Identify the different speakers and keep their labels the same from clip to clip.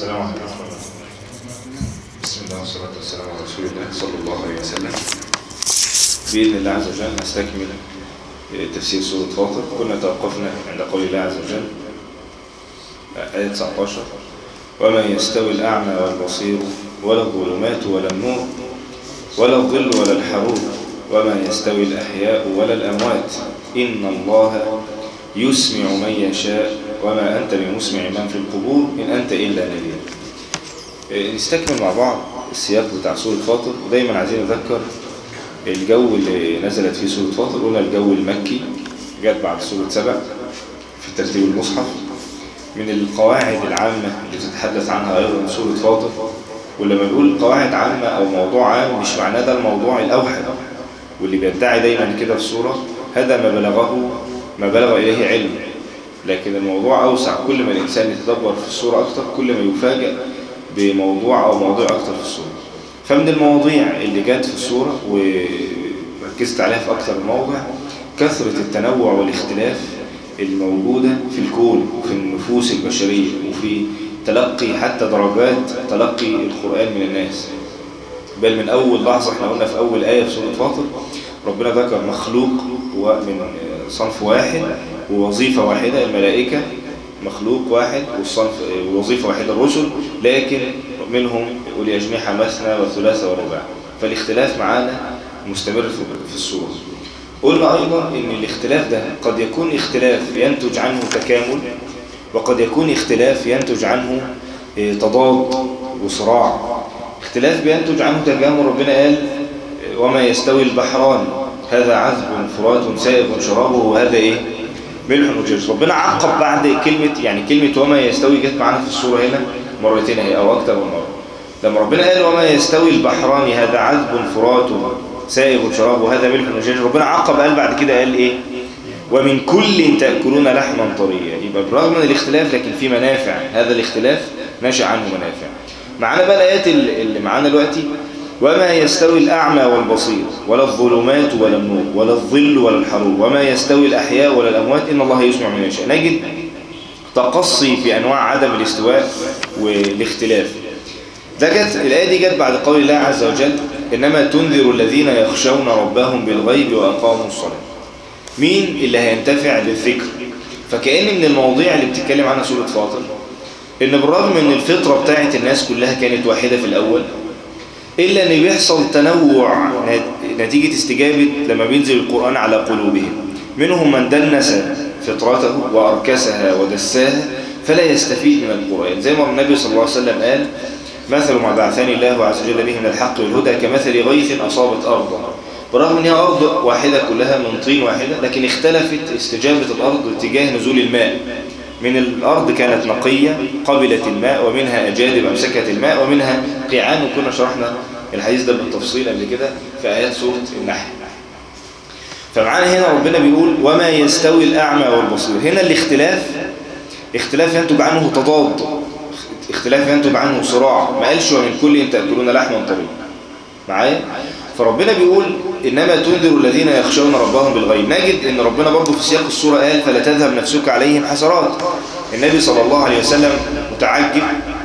Speaker 1: السلام عليكم ورحمة الله بسم الله والصلاة والسلام على رسول الله صلى الله عليه وسلم بإذن الله عز وجل نستكمل تفسير سورة فاطر كنا توقفنا عند قول الله عز وجل آية 19 وما يستوي الأعمى والبصير ولا الظلمات ولا النور ولا الظل ولا الحرور وما يستوي الأحياء ولا الأموات إن الله يسمع من يشاء وما أنت بمسمع من في القبور إن أنت إلا نذير نستكمل مع بعض السياق بتاع سورة فاطر ودايما عايزين نذكر الجو اللي نزلت فيه سورة فاطر قلنا الجو المكي جت بعد سورة سبع في ترتيب المصحف من القواعد العامة اللي تتحدث عنها أيضا سورة فاطر ولما نقول قواعد عامة أو موضوع عام مش معناه ده الموضوع الأوحد واللي بيدعي دايما كده في السورة هذا ما بلغه ما بلغ إليه علم لكن الموضوع أوسع كل ما الإنسان يتدبر في السورة أكتر كل ما يفاجأ بموضوع أو موضوع أكتر في السورة فمن المواضيع اللي جت في السورة وركزت عليها في أكتر الموضع كثرة التنوع والاختلاف الموجودة في الكون وفي النفوس البشرية وفي تلقي حتى درجات تلقي القرآن من الناس بل من أول لحظة احنا قلنا في أول آية في سورة فاطر ربنا ذكر مخلوق ومن صنف واحد ووظيفة واحدة الملائكة مخلوق واحد والصنف ووظيفة واحدة الرسل لكن منهم أولي أجنحة مثنى وثلاثة ورباع فالاختلاف معانا مستمر في السورة قلنا أيضا أن الاختلاف ده قد يكون اختلاف ينتج عنه تكامل وقد يكون اختلاف ينتج عنه تضاد وصراع اختلاف بينتج عنه تكامل ربنا قال وما يستوي البحران هذا عذب فرات سائغ شرابه وهذا ايه ملح وجرس ربنا عقب بعد كلمة يعني كلمة وما يستوي جت معانا في السورة هنا مرتين اهي او اكتر من مرة لما ربنا قال وما يستوي البحران هذا عذب فرات سائغ شرابه وهذا ملح وجرس ربنا عقب قال بعد كده قال ايه ومن كل تأكلون لحما طريا يبقى بالرغم من الاختلاف لكن في منافع هذا الاختلاف نشأ عنه منافع معانا بقى الآيات اللي معانا دلوقتي وما يستوي الأعمى والبصير ولا الظلمات ولا النور ولا الظل ولا الحرور وما يستوي الأحياء ولا الأموات إن الله يسمع من يشاء نجد تقصي في أنواع عدم الاستواء والاختلاف ده جت الآية دي جت بعد قول الله عز وجل إنما تنذر الذين يخشون ربهم بالغيب وأقاموا الصلاة مين اللي هينتفع بالذكر فكأن من المواضيع اللي بتتكلم عنها سورة فاطر إن بالرغم من الفطرة بتاعت الناس كلها كانت واحدة في الأول إلا أن بيحصل تنوع نتيجة استجابة لما بينزل القرآن على قلوبهم منهم من دنس فطرته وأركسها ودساها فلا يستفيد من القرآن زي ما النبي صلى الله عليه وسلم قال مثل ما بعثني الله عز وجل به من الحق والهدى كمثل غيث أصابت أرضا برغم أنها أرض واحدة كلها من طين واحدة لكن اختلفت استجابة الأرض اتجاه نزول الماء من الأرض كانت نقية قبلت الماء ومنها أجادب أمسكت الماء ومنها قيعان وكنا شرحنا الحديث ده بالتفصيل قبل كده في آيات سورة النحل فمعانا هنا ربنا بيقول وما يستوي الأعمى والبصير هنا الاختلاف اختلاف ينتج عنه تضاد اختلاف ينتج عنه صراع ما قالش ومن كل تأكلون لحما طريا معايا فربنا بيقول إنما تنذر الذين يخشون ربهم بالغيب نجد إن ربنا برضو في سياق السورة قال فلا تذهب نفسك عليهم حسرات النبي صلى الله عليه وسلم متعجب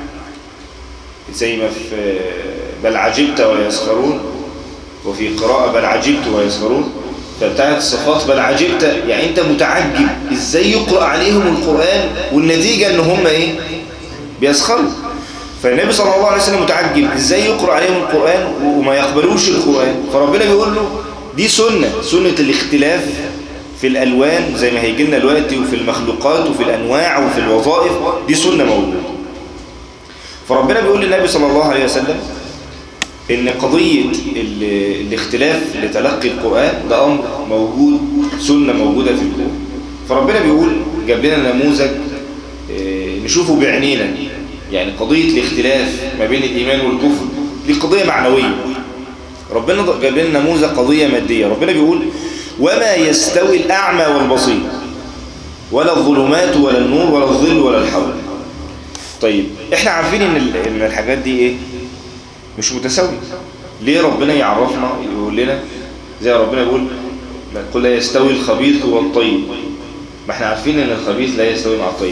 Speaker 1: زي ما في بل عجبت ويسخرون وفي قراءة بل عجبت ويسخرون فبتاعت الصفات بل عجبت يعني انت متعجب ازاي يقرأ عليهم القرآن والنتيجة ان هم ايه بيسخروا فالنبي صلى الله عليه وسلم متعجب ازاي يقرأ عليهم القرآن وما يقبلوش القرآن فربنا بيقول له دي سنة سنة الاختلاف في الألوان زي ما هيجي لنا دلوقتي وفي المخلوقات وفي الأنواع وفي الوظائف دي سنة موجودة فربنا بيقول للنبي صلى الله عليه وسلم ان قضية الاختلاف لتلقي القرآن ده أمر موجود سنة موجودة في الكون فربنا بيقول جاب لنا نموذج نشوفه بعينينا يعني قضية الاختلاف ما بين الإيمان والكفر دي قضية معنوية ربنا جاب لنا نموذج قضية مادية ربنا بيقول وما يستوي الأعمى والبصير ولا الظلمات ولا النور ولا الظل ولا الحول طيب احنا عارفين ان ان الحاجات دي ايه مش متساوية ليه ربنا يعرفنا يقول لنا زي ربنا يقول قل لا يستوي الخبيث والطيب ما احنا عارفين ان الخبيث لا يستوي مع الطيب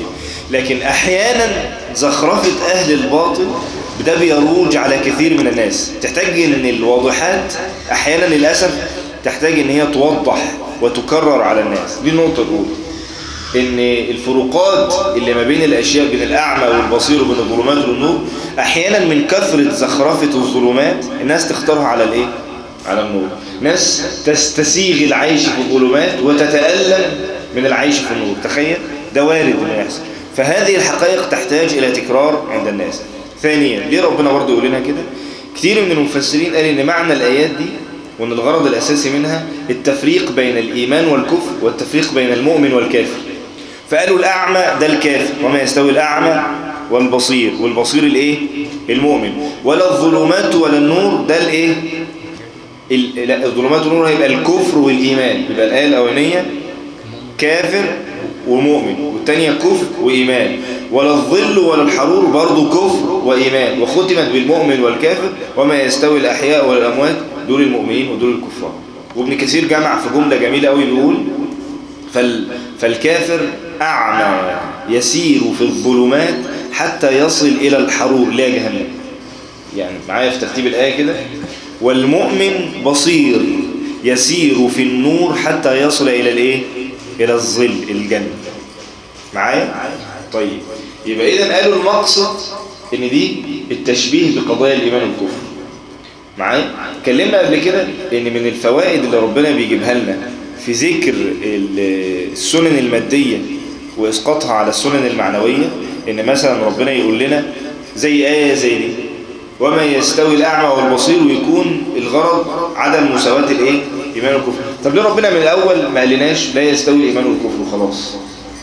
Speaker 1: لكن أحيانا زخرفة أهل الباطل ده بيروج على كثير من الناس تحتاج ان الواضحات احيانا للأسف تحتاج ان هي توضح وتكرر على الناس دي النقطة الأولى ان الفروقات اللي ما بين الاشياء بين الاعمى والبصير وبين الظلمات والنور احيانا من كثرة زخرفة الظلمات الناس تختارها على الايه على النور ناس تستسيغ العيش في الظلمات وتتألم من العيش في النور تخيل ده وارد انه يحصل فهذه الحقائق تحتاج الى تكرار عند الناس ثانيا ليه ربنا برضه يقول لنا كده كتير من المفسرين قال ان معنى الايات دي وان الغرض الاساسي منها التفريق بين الايمان والكفر والتفريق بين المؤمن والكافر فقالوا الأعمى ده الكافر وما يستوي الأعمى والبصير والبصير الايه المؤمن ولا الظلمات ولا النور ده الايه لا الظلمات والنور هيبقى الكفر والإيمان يبقى الآية الأولانية كافر ومؤمن والثانية كفر وإيمان ولا الظل ولا الحرور برضو كفر وإيمان وختمت بالمؤمن والكافر وما يستوي الأحياء والأموات دول المؤمنين ودول الكفار وابن كثير جمع في جملة جميلة قوي بيقول فال فالكافر أعمى يسير في الظلمات حتى يصل إلى الحرور لا جهنم يعني معايا في ترتيب الآية كده والمؤمن بصير يسير في النور حتى يصل إلى الإيه إلى الظل الجنة معايا طيب يبقى إذا قالوا المقصد إن دي التشبيه بقضايا الإيمان والكفر معايا اتكلمنا قبل كده إن من الفوائد اللي ربنا بيجيبها لنا في ذكر السنن المادية وإسقاطها على السنن المعنوية إن مثلا ربنا يقول لنا زي آية زي دي وما يستوي الأعمى والبصير ويكون الغرض عدم مساواة الإيه؟ إيمان والكفر طب ليه ربنا من الأول ما قالناش لا يستوي الإيمان والكفر وخلاص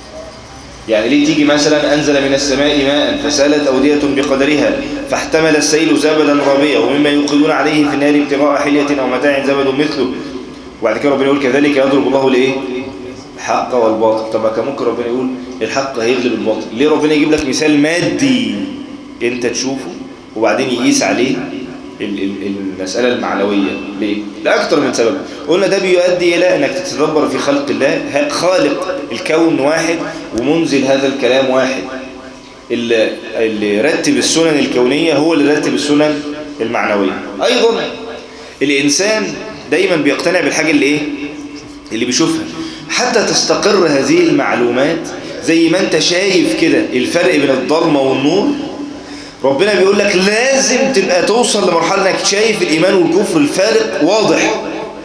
Speaker 1: يعني ليه تيجي مثلا أنزل من السماء ماء فسالت أودية بقدرها فاحتمل السيل زبدا رابيا ومما يوقدون عليه في النار ابتغاء حلية أو متاع زبد مثله وبعد كده ربنا يقول كذلك يضرب الله الايه الحق والباطل طب كان ممكن ربنا يقول الحق هيغلب الباطل ليه ربنا يجيب لك مثال مادي انت تشوفه وبعدين يقيس عليه المسألة المعنوية ليه؟ لأكثر من سبب قلنا ده بيؤدي إلى أنك تتدبر في خلق الله خالق الكون واحد ومنزل هذا الكلام واحد اللي, اللي رتب السنن الكونية هو اللي رتب السنن المعنوية أيضا الإنسان دايما بيقتنع بالحاجة اللي ايه اللي بيشوفها حتى تستقر هذه المعلومات زي ما انت شايف كده الفرق بين الضلمة والنور ربنا بيقول لك لازم تبقى توصل لمرحلة انك شايف الايمان والكفر الفارق واضح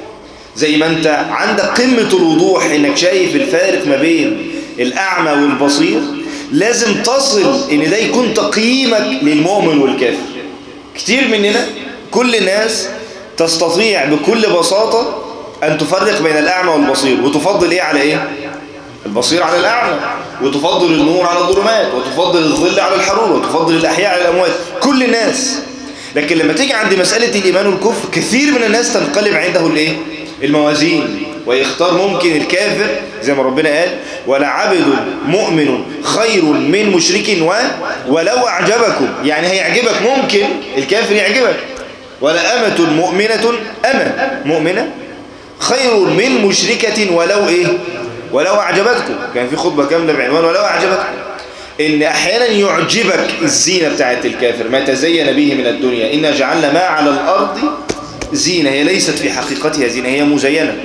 Speaker 1: زي ما انت عندك قمة الوضوح انك شايف الفارق ما بين الاعمى والبصير لازم تصل ان ده يكون تقييمك للمؤمن والكافر كتير مننا كل الناس تستطيع بكل بساطة أن تفرق بين الأعمى والبصير وتفضل إيه على إيه؟ البصير على الأعمى وتفضل النور على الظلمات وتفضل الظل على الحرور وتفضل الأحياء على الأموات كل الناس لكن لما تيجي عند مسألة الإيمان والكفر كثير من الناس تنقلب عنده الإيه؟ الموازين ويختار ممكن الكافر زي ما ربنا قال ولا عبد مؤمن خير من مشرك و ولو أعجبكم يعني هيعجبك ممكن الكافر يعجبك ولا أمة مؤمنة أمة مؤمنة خير من مشركة ولو إيه ولو أعجبتكم كان في خطبة كاملة بعنوان ولو أعجبتكم إن أحيانا يعجبك الزينة بتاعت الكافر ما تزين به من الدنيا إن جعلنا ما على الأرض زينة هي ليست في حقيقتها زينة هي مزينة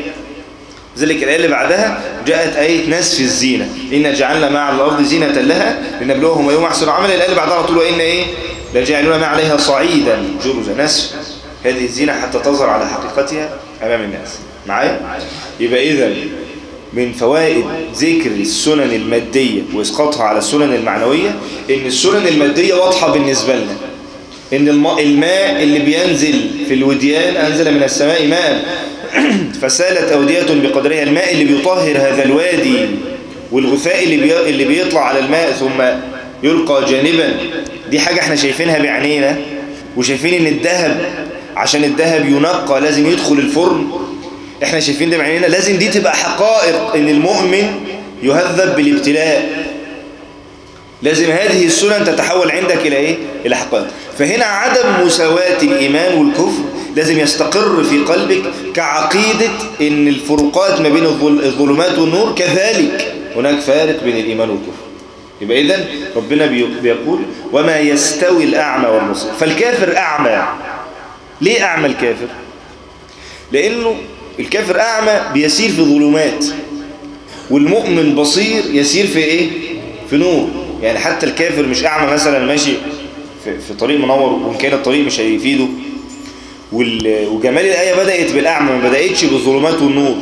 Speaker 1: ذلك الآية اللي بعدها جاءت آية نسف الزينة إن جعلنا ما على الأرض زينة لها لنبلوهم يوم أحسن عمل الآية اللي بعدها على طول وإن إيه لجعلون ما عليها صعيدا جرزا نسف هذه الزينة حتى تظهر على حقيقتها أمام الناس معايا يبقى إذا من فوائد ذكر السنن المادية وإسقاطها على السنن المعنوية إن السنن المادية واضحة بالنسبة لنا إن الماء اللي بينزل في الوديان أنزل من السماء ماء فسالت أودية بقدرها الماء اللي بيطهر هذا الوادي والغثاء اللي, بي... اللي بيطلع على الماء ثم يلقى جانبا دي حاجة احنا شايفينها بعينينا وشايفين ان الذهب عشان الذهب ينقى لازم يدخل الفرن احنا شايفين ده بعينينا لازم دي تبقى حقائق ان المؤمن يهذب بالابتلاء لازم هذه السنن تتحول عندك الى ايه الى حقائق فهنا عدم مساواة الايمان والكفر لازم يستقر في قلبك كعقيدة ان الفروقات ما بين الظلمات والنور كذلك هناك فارق بين الايمان والكفر يبقى إذن ربنا بيقول وما يستوي الأعمى والبصير فالكافر أعمى ليه أعمى الكافر لأنه الكافر أعمى بيسير في ظلمات والمؤمن بصير يسير في إيه في نور يعني حتى الكافر مش أعمى مثلا ماشي في, في طريق منور وإن كان الطريق مش هيفيده وجمال الآية بدأت بالأعمى ما بدأتش بالظلمات والنور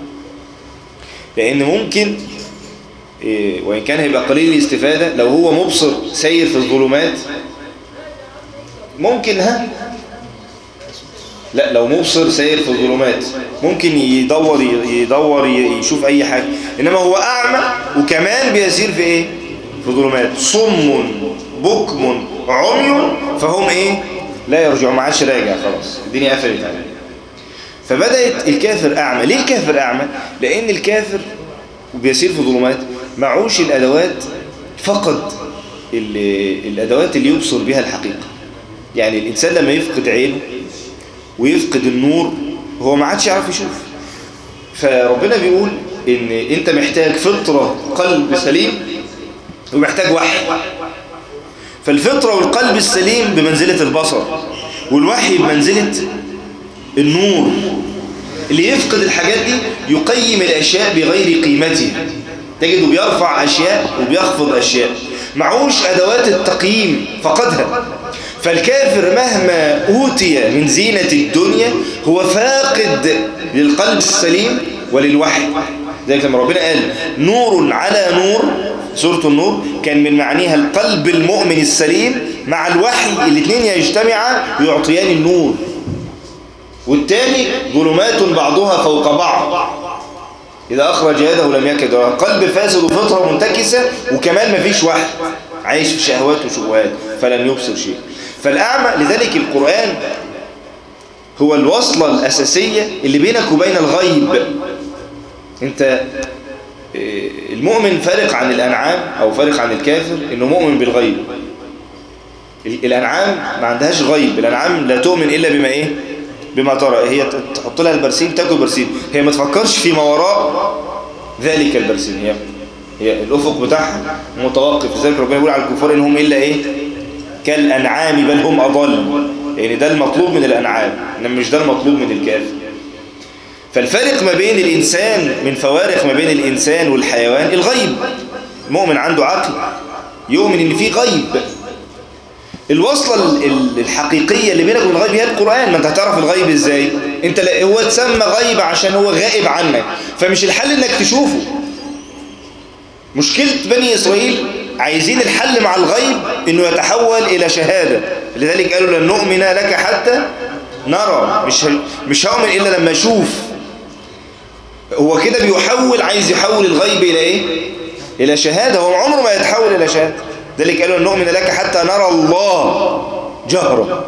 Speaker 1: لأن ممكن إيه وإن كان هيبقى قليل الاستفادة لو هو مبصر سير في الظلمات ممكن ها لا لو مبصر سير في الظلمات ممكن يدور يدور يشوف أي حاجة إنما هو أعمى وكمان بيسير في إيه في ظلمات صم بكم عمي فهم إيه لا يرجعوا ما عادش راجع خلاص الدنيا قفلت عليه فبدأت الكافر أعمى ليه الكافر أعمى لأن الكافر وبيسير في ظلمات معوش الأدوات فقد الأدوات اللي يبصر بها الحقيقة يعني الإنسان لما يفقد عينه ويفقد النور هو ما عادش يعرف يشوف فربنا بيقول إن أنت محتاج فطرة قلب سليم ومحتاج وحي فالفطرة والقلب السليم بمنزلة البصر والوحي بمنزلة النور اللي يفقد الحاجات دي يقيم الأشياء بغير قيمتها تجده بيرفع أشياء وبيخفض أشياء معوش أدوات التقييم فقدها فالكافر مهما أوتي من زينة الدنيا هو فاقد للقلب السليم وللوحي ذلك لما ربنا قال نور على نور سورة النور كان من معانيها القلب المؤمن السليم مع الوحي الاثنين يجتمعا ويعطيان النور والتاني ظلمات بعضها فوق بعض إذا أخرج يده لم يكد قلب فاسد وفطرة منتكسة وكمان مفيش وحي عايش في شهوات وشبهات فلن يبصر شيء فالأعمى لذلك القرآن هو الوصلة الأساسية اللي بينك وبين الغيب انت المؤمن فارق عن الأنعام أو فارق عن الكافر إنه مؤمن بالغيب الأنعام ما عندهاش غيب الأنعام لا تؤمن إلا بما إيه بما ترى هي تحط لها البرسيم تاكل برسيم هي ما تفكرش فيما وراء ذلك البرسيم هي هي الأفق بتاعها متوقف لذلك ربنا يقول على الكفار إنهم إلا إيه كالأنعام بل هم أضل يعني ده المطلوب من الأنعام إنما مش ده المطلوب من الكافر فالفارق ما بين الإنسان من فوارق ما بين الإنسان والحيوان الغيب المؤمن عنده عقل يؤمن إن في غيب الوصلة الحقيقية اللي بينك وبين الغيب هي القرآن ما انت هتعرف الغيب ازاي انت هو تسمى غيب عشان هو غائب عنك فمش الحل انك تشوفه مشكلة بني إسرائيل عايزين الحل مع الغيب انه يتحول الى شهادة لذلك قالوا لن نؤمن لك حتى نرى مش مش هؤمن الا لما اشوف هو كده بيحول عايز يحول الغيب الى ايه الى شهادة هو عمره ما يتحول الى شهادة ذلك قالوا نؤمن لك حتى نرى الله جهرا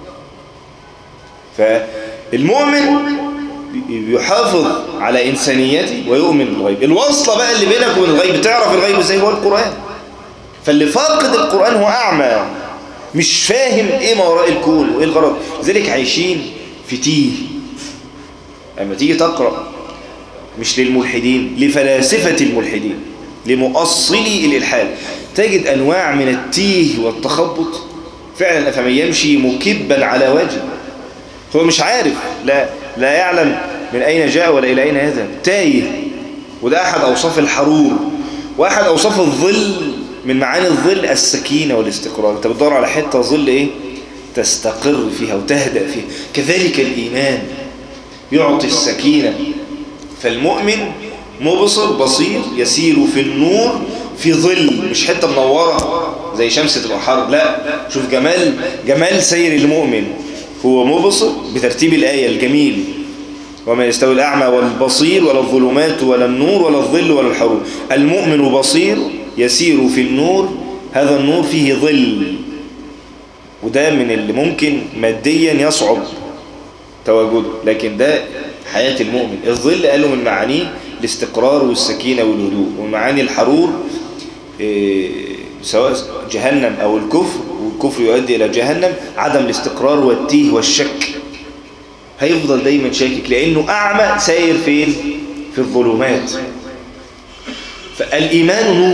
Speaker 1: فالمؤمن يحافظ على إنسانيته ويؤمن بالغيب الوصلة بقى اللي بينك وبين الغيب تعرف الغيب ازاي هو القرآن فاللي فاقد القرآن هو أعمى مش فاهم ايه ما وراء الكون وايه الغرض لذلك عايشين في تيه اما تيجي تقرأ مش للملحدين لفلاسفة الملحدين لمؤصلي الإلحاد تجد أنواع من التيه والتخبط فعلا فمن يمشي مكبا على وجهه هو مش عارف لا لا يعلم من أين جاء ولا إلى أين يذهب تايه وده أحد أوصاف الحرور وأحد أوصاف الظل من معاني الظل السكينة والاستقرار أنت بتدور على حتة ظل إيه تستقر فيها وتهدأ فيها كذلك الإيمان يعطي السكينة فالمؤمن مبصر بصير يسير في النور في ظل مش حتة منورة زي شمس تبقى حر لا شوف جمال جمال سير المؤمن هو مبصر بترتيب الآية الجميل وما يستوي الأعمى والبصير ولا الظلمات ولا النور ولا الظل ولا الحروب المؤمن بصير يسير في النور هذا النور فيه ظل وده من اللي ممكن ماديا يصعب تواجده لكن ده حياة المؤمن الظل قالوا من معانيه الاستقرار والسكينة والهدوء ومن معاني الحرور إيه سواء جهنم أو الكفر والكفر يؤدي إلى جهنم عدم الاستقرار والتيه والشك هيفضل دايما شاكك لأنه أعمى ساير فين في الظلمات فالإيمان نور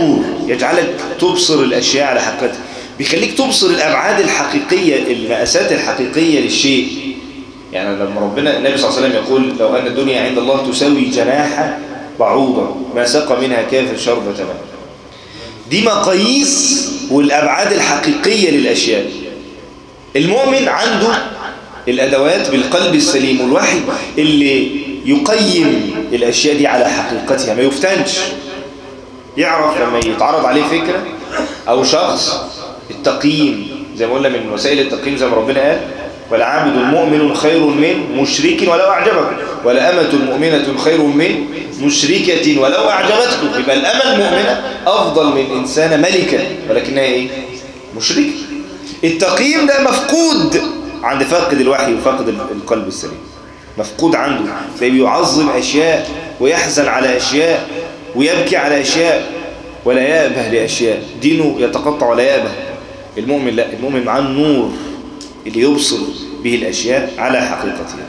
Speaker 1: يجعلك تبصر الأشياء على حقيقتها بيخليك تبصر الأبعاد الحقيقية المقاسات الحقيقية للشيء يعني لما ربنا النبي صلى الله عليه وسلم يقول لو أن الدنيا عند الله تساوي جناح بعوضة ما سقى منها كافر شربة ماء دي مقاييس والأبعاد الحقيقية للأشياء المؤمن عنده الأدوات بالقلب السليم والوحي اللي يقيم الأشياء دي على حقيقتها ما يفتنش يعرف لما يتعرض عليه فكرة أو شخص التقييم زي ما قلنا من وسائل التقييم زي ما ربنا قال والعابد المؤمن خير من مشرك ولو أعجبك ولأمة مؤمنة خير من مشركة ولو أعجبتك يبقى الأمة المؤمنة أفضل من إنسانة ملكة ولكنها إيه؟ مشركة التقييم ده مفقود عند فاقد الوحي وفاقد القلب السليم مفقود عنده فبيعظم أشياء ويحزن على أشياء ويبكي على أشياء ولا يأبه لأشياء دينه يتقطع ولا يأبه المؤمن لا المؤمن معاه النور اللي يبصر به الأشياء على حقيقتها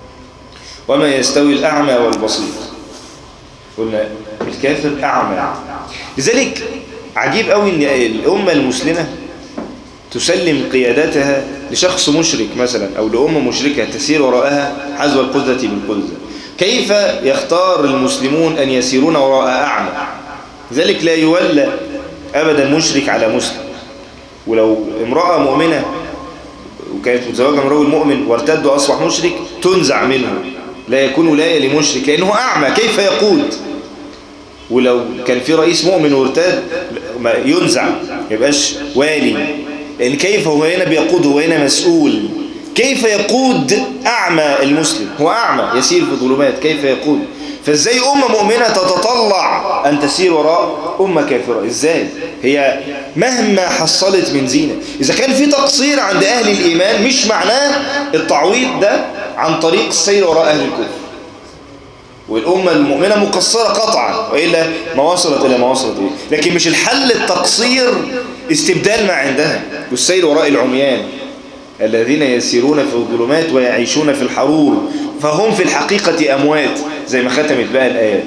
Speaker 1: وما يستوي الأعمى والبصير قلنا الكافر أعمى لذلك عجيب قوي ان الأمة المسلمة تسلم قيادتها لشخص مشرك مثلا أو لأمة مشركة تسير وراءها حذو القذة بالقذة كيف يختار المسلمون أن يسيرون وراء أعمى لذلك لا يولى أبدا مشرك على مسلم ولو امرأة مؤمنة وكانت متزوجة من رجل مؤمن وارتد وأصبح مشرك تنزع منه لا يكون ولاية لمشرك لأنه أعمى كيف يقود ولو كان في رئيس مؤمن وارتد ينزع ما يبقاش والي لأن كيف هو هنا بيقود هو هنا مسؤول كيف يقود أعمى المسلم هو أعمى يسير في الظلمات كيف يقود فازاي أمة مؤمنة تتطلع أن تسير وراء أمة كافرة ازاي هي مهما حصلت من زينة إذا كان في تقصير عند أهل الإيمان مش معناه التعويض ده عن طريق السير وراء أهل الكفر والأمة المؤمنة مقصرة قطعا وإلا ما وصلت إلى ما وصلت إليه لكن مش الحل التقصير استبدال ما عندها والسير وراء العميان الذين يسيرون في الظلمات ويعيشون في الحرور فهم في الحقيقة أموات زي ما ختمت بقى الآيات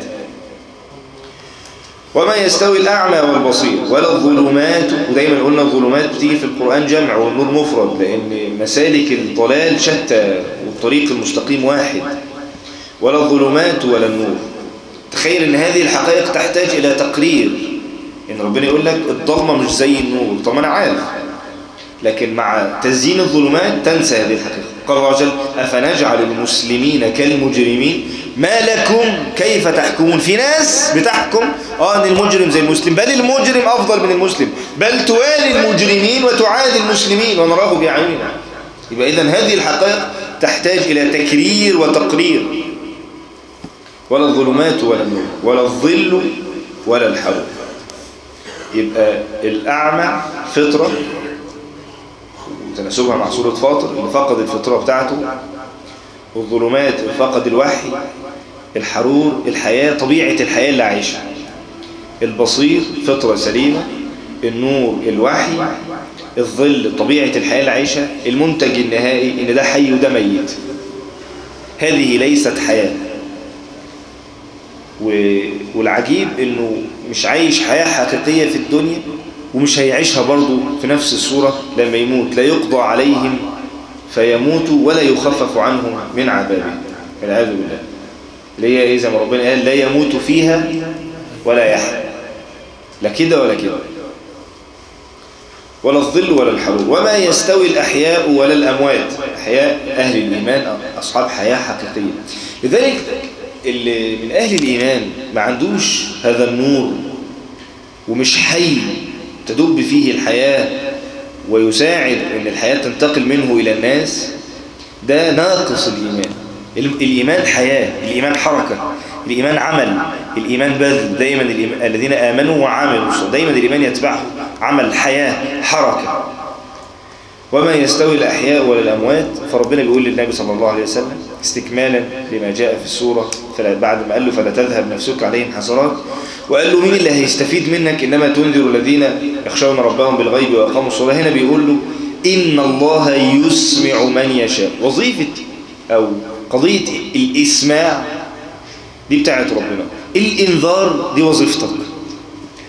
Speaker 1: وما يستوي الأعمى والبصير ولا الظلمات ودايما قلنا الظلمات بتيجي في القرآن جمع والنور مفرد لأن مسالك الضلال شتى والطريق المستقيم واحد ولا الظلمات ولا النور تخيل ان هذه الحقائق تحتاج الى تقرير ان ربنا يقول لك الضلمة مش زي النور طب انا عارف لكن مع تزيين الظلمات تنسى هذه الحقيقة قال الله عز وجل أفنجعل المسلمين كالمجرمين ما لكم كيف تحكمون في ناس بتحكم آه أن المجرم زي المسلم بل المجرم أفضل من المسلم بل توالي المجرمين وتعادي المسلمين ونراه بأعيننا يبقى إذن هذه الحقائق تحتاج إلى تكرير وتقرير ولا الظلمات ولا النور ولا الظل ولا الحول يبقى الأعمى فطرة وتناسبها مع سورة فاطر اللي فقد الفطرة بتاعته والظلمات اللي فقد الوحي الحرور الحياة طبيعة الحياة اللي عايشها البصير فطرة سليمة النور الوحي الظل طبيعة الحياة اللي عايشها المنتج النهائي ان ده حي وده ميت هذه ليست حياة والعجيب انه مش عايش حياة حقيقية في الدنيا ومش هيعيشها برضه في نفس الصورة لما يموت لا يقضى عليهم فيموتوا ولا يخفف عنهم من عذابه والعياذ بالله اللي هي ايه زي ما ربنا قال لا يموت فيها ولا يحيى لا كده ولا كده ولا الظل ولا الحرور وما يستوي الأحياء ولا الأموات أحياء أهل الإيمان أصحاب حياة حقيقية لذلك اللي من أهل الإيمان ما عندوش هذا النور ومش حي تدب فيه الحياة ويساعد أن الحياة تنتقل منه إلى الناس ده ناقص الإيمان الإيمان حياة الإيمان حركة الإيمان عمل الإيمان بذل دايما الإيمان الذين آمنوا وعملوا دايما الإيمان يتبعه عمل حياة حركة وما يستوي الأحياء ولا الأموات فربنا بيقول للنبي صلى الله عليه وسلم استكمالا لما جاء في السورة بعد ما قال له فلا تذهب نفسك عليهم حسرات وقال له مين اللي هيستفيد منك إنما تنذر الذين يخشون ربهم بالغيب وأقاموا الصلاة هنا بيقول له إن الله يسمع من يشاء وظيفة أو قضية الإسماع دي بتاعت ربنا الإنذار دي وظيفتك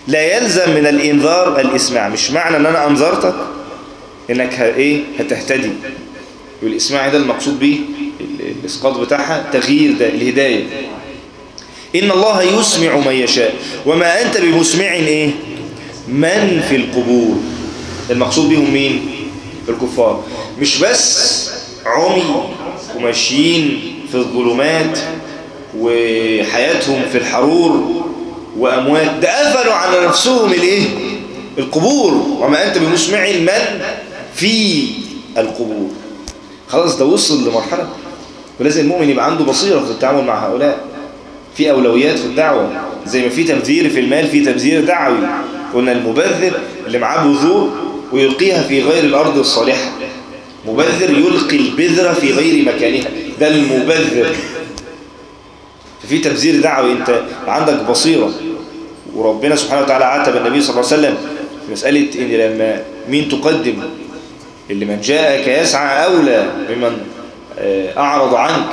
Speaker 1: لا يلزم من الإنذار الإسماع مش معنى أن أنا أنذرتك إنك ه- إيه هتهتدي والإسماع ده المقصود به ال- الإسقاط بتاعها تغيير ده الهداية إن الله يسمع من يشاء وما أنت بمسمع إيه من في القبور المقصود بهم مين الكفار مش بس عمي وماشيين في الظلمات وحياتهم في الحرور وأموات ده قفلوا على نفسهم الايه القبور وما أنت بمسمع من في القبور خلاص ده وصل لمرحلة ولازم المؤمن يبقى عنده بصيرة في التعامل مع هؤلاء في أولويات في الدعوة زي ما في تبذير في المال في تبذير دعوي قلنا المبذر اللي معاه بذور ويلقيها في غير الأرض الصالحة مبذر يلقي البذرة في غير مكانها ده المبذر ففي تبذير دعوي انت عندك بصيرة وربنا سبحانه وتعالى عاتب النبي صلى الله عليه وسلم في مسألة ان لما مين تقدم اللي من جاءك يسعى أولى ممن آه، أعرض عنك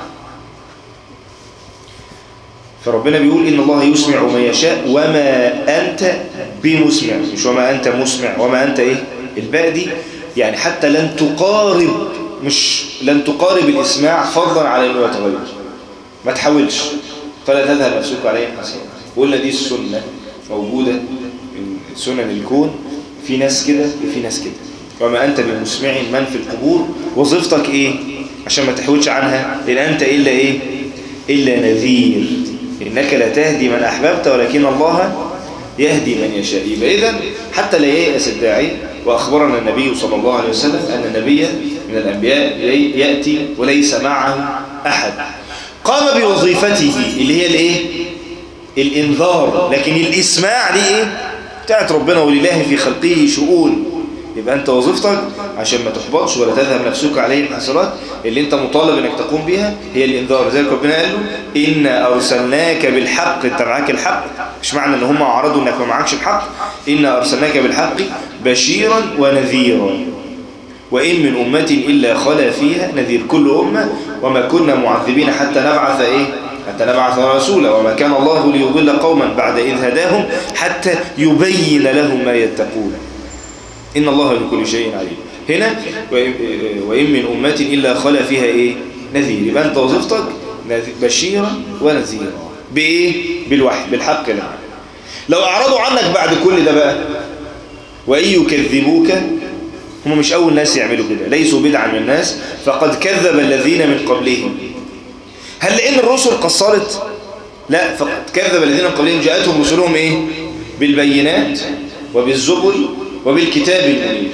Speaker 1: فربنا بيقول إن الله يسمع من يشاء وما أنت بمسمع مش وما أنت مسمع وما أنت إيه الباء دي يعني حتى لن تقارب مش لن تقارب الإسماع فضلا على أنه يتغير ما تحاولش فلا تذهب نفسك عليه حسنا قلنا دي السنة موجودة من سنن الكون في ناس كده وفي ناس كده وما أنت بمسمع من في القبور وظيفتك إيه عشان ما تحاولش عنها إن أنت إلا إيه إلا نذير إنك لا تهدي من أحببت ولكن الله يهدي من يشاء يبقى إذن حتى لا ييأس الداعي وأخبرنا النبي صلى الله عليه وسلم أن النبي من الأنبياء يأتي وليس معه أحد قام بوظيفته اللي هي الإيه الإنذار لكن الإسماع دي إيه بتاعت ربنا ولله في خلقه شؤون يبقى أنت وظيفتك عشان ما تحبطش ولا تذهب نفسك عليهم حسرات اللي أنت مطالب أنك تقوم بها هي الإنذار زي ربنا قال له إنا أرسلناك بالحق أنت معاك الحق مش معنى أن هم عرضوا أنك ما معكش الحق إنا أرسلناك بالحق بشيرا ونذيرا وإن من أمة إلا خلا فيها نذير كل أمة وما كنا معذبين حتى نبعث إيه حتى نبعث رسولا وما كان الله ليضل قوما بعد إذ هداهم حتى يبين لهم ما يتقون إن الله بكل شيء عليم هنا وإن من أمة إلا خلا فيها إيه نذير يبقى أنت وظيفتك بشيرا ونذيرا بإيه بالوحي بالحق لك لو أعرضوا عنك بعد كل ده بقى وإن يكذبوك هم مش أول ناس يعملوا كده ليسوا بدعا من الناس فقد كذب الذين من قبلهم هل لأن الرسل قصرت لا فقد كذب الذين من قبلهم جاءتهم رسلهم إيه بالبينات وبالزبر وبالكتاب المنير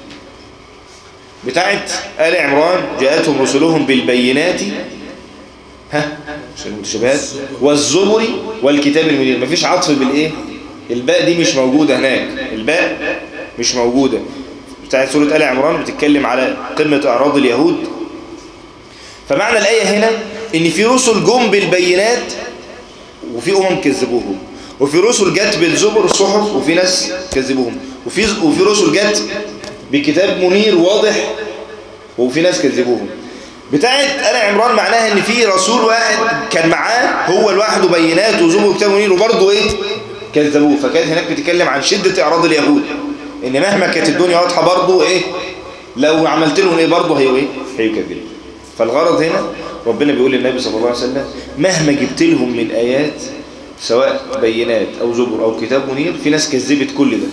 Speaker 1: بتاعت آل عمران جاءتهم رسلهم بالبينات ها مش المتشابهات والزبر والكتاب المنير مفيش عطف بالإيه الباء دي مش موجودة هناك الباء مش موجودة بتاعت سورة آل عمران بتتكلم على قمة أعراض اليهود فمعنى الآية هنا إن في رسل جم بالبينات وفي أمم كذبوهم وفي رسل جت بالزبر الصحف وفي ناس كذبوهم وفي وفي رسل جت بكتاب منير واضح وفي ناس كذبوهم بتاعت آل عمران معناها إن في رسول واحد كان معاه هو لوحده بينات وزبر وكتاب منير وبرضه إيه كذبوه فكانت هناك بتتكلم عن شدة إعراض اليهود ان مهما كانت الدنيا واضحه برضه ايه لو عملت لهم ايه برضه هي ايه هيكذبوا فالغرض هنا ربنا بيقول للنبي صلى الله عليه وسلم مهما جبت لهم من ايات سواء بينات او زبر او كتاب منير في ناس كذبت كل ده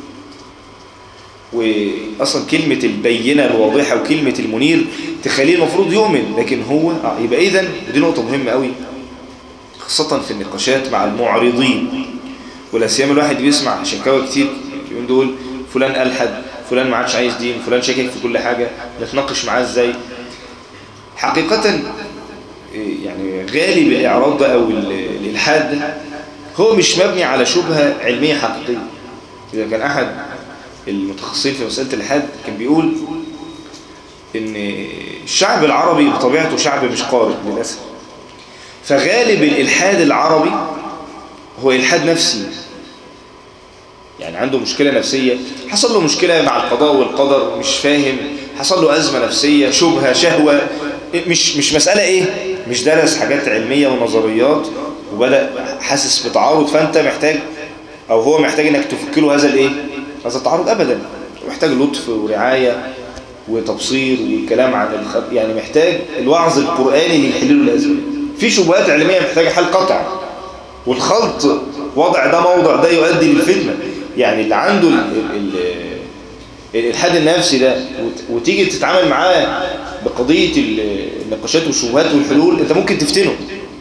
Speaker 1: واصلا كلمه البينه الواضحه وكلمه المنير تخليه المفروض يؤمن لكن هو آه يبقى اذا ودي نقطه مهمه قوي خاصه في النقاشات مع المعرضين ولا سيما الواحد بيسمع شكاوى كتير اليومين دول فلان ألحد فلان ما عادش عايز دين فلان شاكك في كل حاجة نتناقش معاه ازاي حقيقة يعني غالب الإعراض ده أو الإلحاد ده هو مش مبني على شبهة علمية حقيقية إذا كان أحد المتخصصين في مسألة الإلحاد كان بيقول إن الشعب العربي بطبيعته شعب مش قارئ للأسف فغالب الإلحاد العربي هو إلحاد نفسي يعني عنده مشكلة نفسية حصل له مشكلة مع القضاء والقدر مش فاهم حصل له أزمة نفسية شبهة شهوة مش مش مسألة إيه مش درس حاجات علمية ونظريات وبدأ حاسس بتعارض فأنت محتاج او هو محتاج انك تفك له هذا الايه هذا التعارض ابدا محتاج لطف ورعايه وتبصير والكلام عن الخ... يعني محتاج الوعظ القراني اللي يحل له الازمه في شبهات علميه محتاجه حل قطع والخلط وضع ده موضع ده يؤدي للفتنه يعني اللي عنده ال... ال... ال... الالحاد النفسي ده وت... وتيجي تتعامل معاه بقضيه النقاشات والشبهات والحلول انت ممكن تفتنه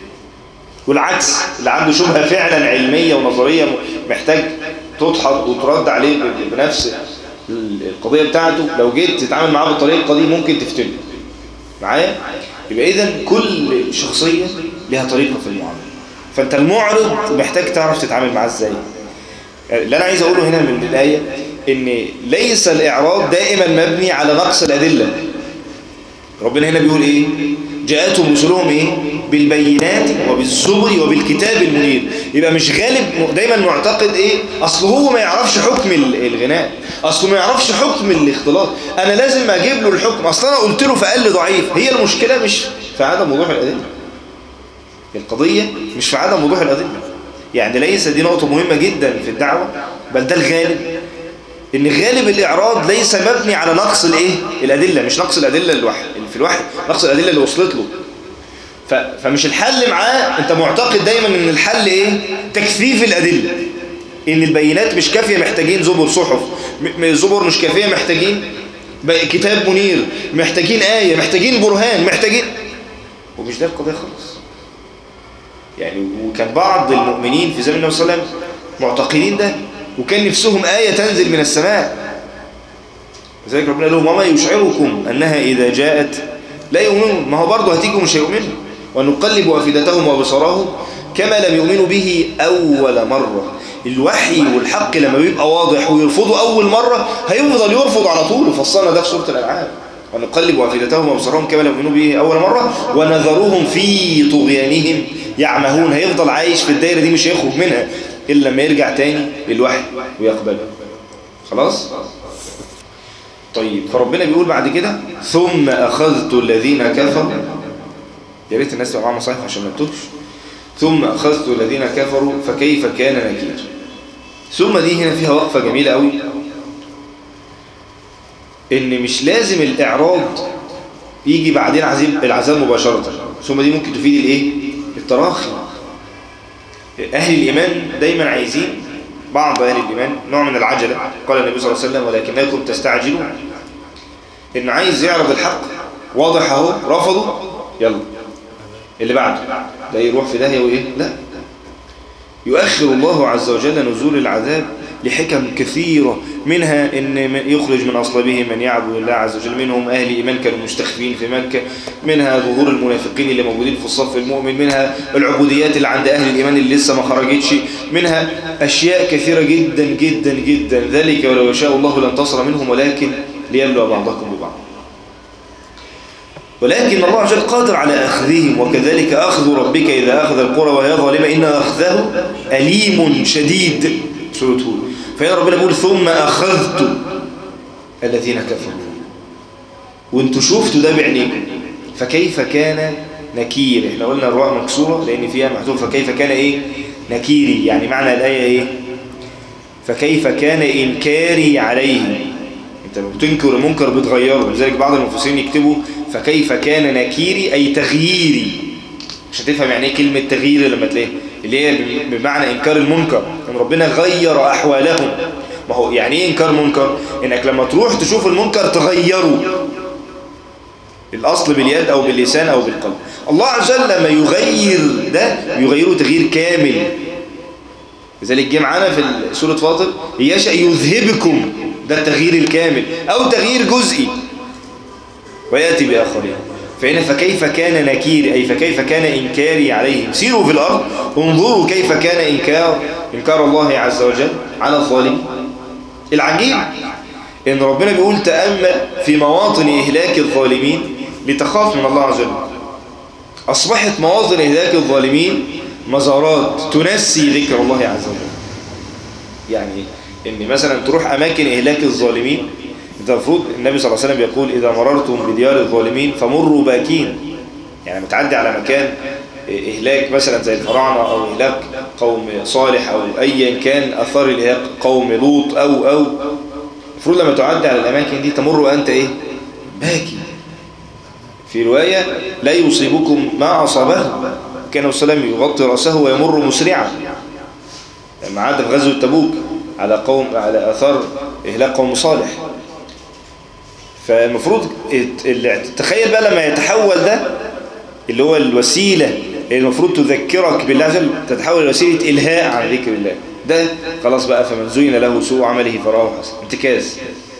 Speaker 1: والعكس اللي عنده شبهه فعلا علميه ونظريه محتاج تدحض وترد عليه بنفس القضيه بتاعته لو جيت تتعامل معاه بالطريقه دي ممكن تفتنه معايا يبقى اذا كل شخصيه لها طريقه في المعامله فانت المعرض محتاج تعرف تتعامل معاه ازاي اللي انا عايز اقوله هنا من الايه ان ليس الاعراض دائما مبني على نقص الادله ربنا هنا بيقول ايه جاءتهم رسلهم ايه بالبينات وبالزبر وبالكتاب المنير يبقى مش غالب دايما معتقد ايه اصل هو ما يعرفش حكم الغناء اصل ما يعرفش حكم الاختلاط انا لازم اجيب له الحكم اصل انا قلت له فقال لي ضعيف هي المشكله مش في عدم وضوح الادله القضيه مش في عدم وضوح الادله يعني ليس دي نقطه مهمه جدا في الدعوه بل ده الغالب ان غالب الاعراض ليس مبني على نقص الايه الادله مش نقص الادله الوحي في الوحي نقص الادله اللي وصلت له ف... فمش الحل معاه انت معتقد دايما ان الحل ايه تكثيف الادله ان البينات مش كافيه محتاجين زبر صحف م... زبر مش كافيه محتاجين كتاب منير محتاجين ايه محتاجين برهان محتاجين ومش ده القضيه خالص يعني وكان بعض المؤمنين في زمن النبي صلى الله عليه وسلم معتقدين ده وكان نفسهم آية تنزل من السماء لذلك ربنا لهم وما يشعركم أنها إذا جاءت لا يؤمنون ما هو برضه هتيجوا مش هيؤمنوا ونقلب أفئدتهم وبصرهم كما لم يؤمنوا به أول مرة الوحي والحق لما بيبقى واضح ويرفضوا أول مرة هيفضل يرفض على طول وفصلنا ده في سورة الأنعام ونقلب أفئدتهم وبصرهم كما لم يؤمنوا به أول مرة ونذروهم في طغيانهم يعمهون هيفضل عايش في الدايرة دي مش هيخرج منها إلا لما يرجع تاني للوحي ويقبله خلاص طيب فربنا بيقول بعد كده ثم أخذت الذين كفروا يا ريت الناس تبقى معاها مصاحف عشان ما تتوهش ثم أخذت الذين كفروا فكيف كان نكير ثم دي هنا فيها وقفة جميلة قوي إن مش لازم الإعراض يجي بعدين عذاب العذاب مباشرة ثم دي ممكن تفيد الإيه؟ التراخي أهل الإيمان دايما عايزين بعض أهل الإيمان نوع من العجلة قال النبي صلى الله عليه وسلم ولكنكم تستعجلون إن عايز يعرض الحق واضح أهو رفضوا يلا اللي بعده ده يروح في داهية وإيه لا يؤخر الله عز وجل نزول العذاب لحكم كثيرة منها أن يخرج من أصلابه من يعبد الله عز وجل منهم أهل إيمان كانوا مستخفين في مكة منها ظهور المنافقين اللي موجودين في الصف المؤمن منها العبوديات اللي عند أهل الإيمان اللي لسه ما خرجتش منها أشياء كثيرة جدا جدا جدا ذلك ولو يشاء الله لانتصر منهم ولكن ليبلو بعضكم ببعض ولكن الله عز وجل قادر على أخذهم وكذلك أخذ ربك إذا أخذ القرى وهي ظالمة إن أخذه أليم شديد سورة هود فهنا ربنا بيقول ثم أخذت الذين كفروا وانتوا شفتوا ده بعينيكم فكيف كان نكير احنا قلنا الراء مكسورة لأن فيها محذوف فكيف كان إيه نكيري يعني معنى الآية إيه فكيف كان إنكاري عليهم انت لما بتنكر المنكر بتغيره لذلك بعض المفسرين يكتبوا فكيف كان نكيري أي تغييري مش هتفهم يعني ايه كلمة تغيير لما تلاقيها اللي هي بمعنى إنكار المنكر ان ربنا غير أحوالهم ما هو يعني ايه إنكار منكر إنك لما تروح تشوف المنكر تغيره الأصل باليد أو باللسان أو بالقلب الله عز وجل لما يغير ده يغيره تغيير كامل لذلك جه معانا في سورة فاطر يشاء يذهبكم ده التغيير الكامل أو تغيير جزئي ويأتي بآخرين فهنا فكيف كان نكير أي فكيف كان إنكاري عليهم سيروا في الأرض انظروا كيف كان إنكار إنكار الله عز وجل على الظالمين العجيب إن ربنا بيقول تأمل في مواطن إهلاك الظالمين لتخاف من الله عز وجل أصبحت مواطن إهلاك الظالمين مزارات تنسي ذكر الله عز وجل يعني إن مثلا تروح أماكن إهلاك الظالمين انت المفروض النبي صلى الله عليه وسلم يقول إذا مررتم بديار الظالمين فمروا باكين يعني متعدي على مكان إهلاك مثلا زي الفراعنة أو إهلاك قوم صالح أو أيا كان أثار الإهلاك قوم لوط أو أو المفروض لما تعدي على الأماكن دي تمر وأنت إيه باكي في رواية لا يصيبكم ما أصابه كان السلام يغطي رأسه ويمر مسرعا لما عاد في غزوة تبوك على قوم على أثار إهلاك قوم صالح فالمفروض تخيل بقى لما يتحول ده اللي هو الوسيلة اللي المفروض تذكرك بالله عز وجل تتحول إلى وسيلة إلهاء عن ذكر الله ده خلاص بقى فمن زين له سوء عمله فراه حسن انتكاس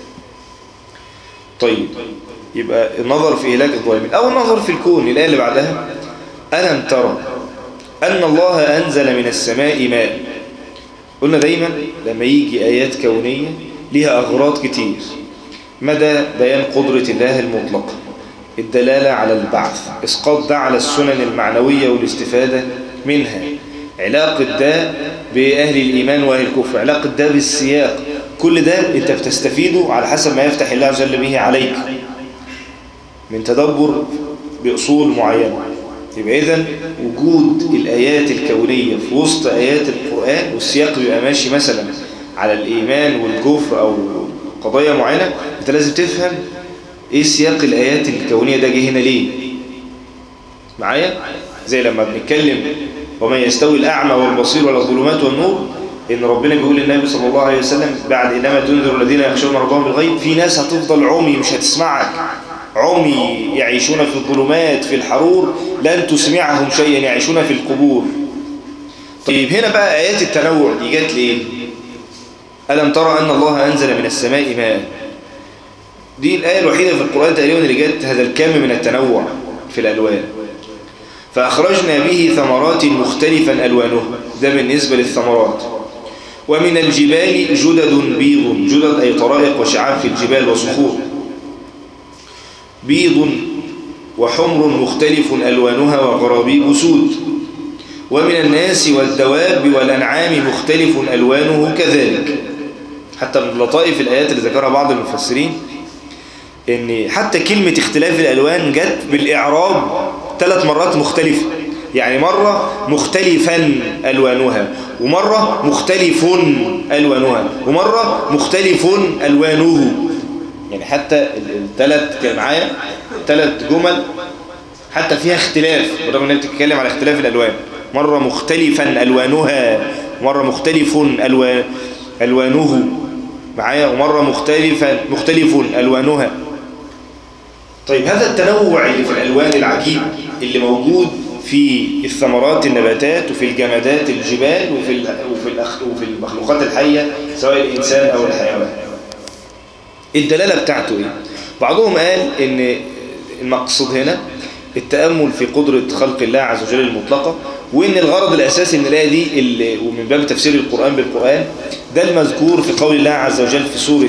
Speaker 1: طيب يبقى النظر في إهلاك الظالمين أو النظر في الكون الآية اللي بعدها ألم ترى أن الله أنزل من السماء ماء قلنا دايما لما يجي آيات كونية ليها أغراض كتير مدى بيان قدرة الله المطلقة الدلالة على البعث إسقاط ده على السنن المعنوية والاستفادة منها علاقة ده بأهل الإيمان وأهل الكفر علاقة ده بالسياق كل ده أنت بتستفيده على حسب ما يفتح الله عز وجل به عليك من تدبر بأصول معينة يبقى إذن وجود الآيات الكونية في وسط آيات القرآن والسياق بيبقى ماشي مثلا على الإيمان والكفر أو قضايا معينة أنت لازم تفهم إيه سياق الآيات الكونية ده جه هنا ليه معايا زي لما بنتكلم وما يستوي الأعمى والبصير ولا الظلمات والنور إن ربنا بيقول للنبي صلى الله عليه وسلم بعد إنما تنذر الذين يخشون ربهم بالغيب في ناس هتفضل عمي مش هتسمعك عمي يعيشون في الظلمات في الحرور لن تسمعهم شيئا يعيشون في القبور طيب هنا بقى آيات التنوع دي جت ليه ألم ترى أن الله أنزل من السماء ماء دي الآية الوحيدة في القرآن تقريبا اللي جت هذا الكم من التنوع في الألوان فأخرجنا به ثمرات مختلفا ألوانها ده بالنسبة للثمرات ومن الجبال جدد بيض جدد أي طرائق وشعاب في الجبال وصخور بيض وحمر مختلف ألوانها وغرابيب سود ومن الناس والدواب والأنعام مختلف ألوانه كذلك حتى من لطائف الآيات اللي ذكرها بعض المفسرين ان حتى كلمة اختلاف الألوان جت بالإعراب ثلاث مرات مختلفة يعني مرة مختلفا ألوانها ومرة مختلف ألوانها ومرة مختلف ألوانه يعني حتى الثلاث كان معايا ثلاث جمل حتى فيها اختلاف برغم انها بتتكلم على اختلاف الألوان مرة مختلفا ألوانها مرة مختلف ألوان ألوانه معايا ومرة مختلفا مختلف ألوانها طيب هذا التنوع اللي في الألوان العجيب اللي موجود في الثمرات النباتات وفي الجمادات الجبال وفي وفي الأخ وفي المخلوقات الحية سواء الإنسان أو الحيوان الدلالة بتاعته إيه؟ بعضهم قال إن المقصود هنا التأمل في قدرة خلق الله عز وجل المطلقة وإن الغرض الأساسي من الآية دي اللي ومن باب تفسير القرآن بالقرآن ده المذكور في قول الله عز وجل في سورة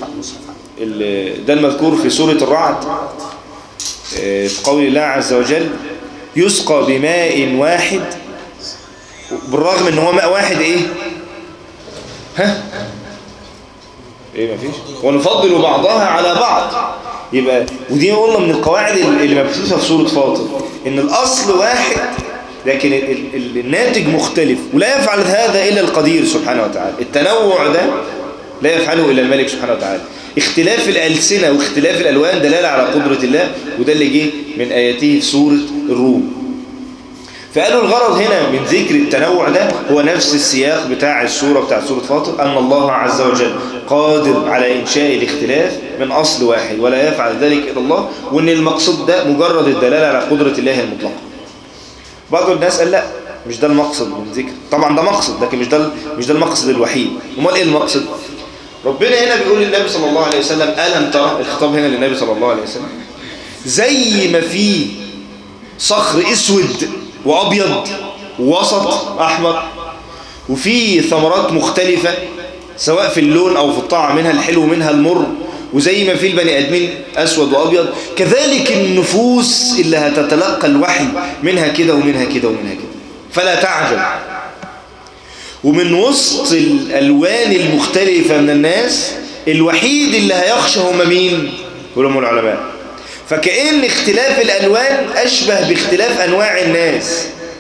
Speaker 1: ده المذكور في سورة الرعد في قول الله عز وجل يسقى بماء واحد بالرغم ان هو ماء واحد ايه ها ايه مفيش ونفضل بعضها على بعض يبقى ودي قلنا من القواعد اللي مبثوثه في سوره فاطر ان الاصل واحد لكن الناتج مختلف ولا يفعل هذا الا القدير سبحانه وتعالى التنوع ده لا يفعله الا الملك سبحانه وتعالى اختلاف الألسنة واختلاف الألوان دلالة على قدرة الله وده اللي جه من آياته في سورة الروم فقالوا الغرض هنا من ذكر التنوع ده هو نفس السياق بتاع السورة بتاع سورة فاطر أن الله عز وجل قادر على إنشاء الاختلاف من أصل واحد ولا يفعل ذلك إلا الله وأن المقصود ده مجرد الدلالة على قدرة الله المطلقة بعض الناس قال لا مش ده المقصد من ذكر طبعا ده مقصد لكن مش ده مش ده المقصد الوحيد امال ايه المقصد ربنا هنا بيقول للنبي صلى الله عليه وسلم ألم ترى الخطاب هنا للنبي صلى الله عليه وسلم زي ما في صخر اسود وابيض ووسط احمر وفي ثمرات مختلفة سواء في اللون او في الطعم منها الحلو منها المر وزي ما في البني ادمين اسود وابيض كذلك النفوس اللي هتتلقى الوحي منها كده ومنها كده ومنها كده فلا تعجل ومن وسط الألوان المختلفة من الناس الوحيد اللي هيخشى هم مين؟ هم العلماء فكأن اختلاف الألوان أشبه باختلاف أنواع الناس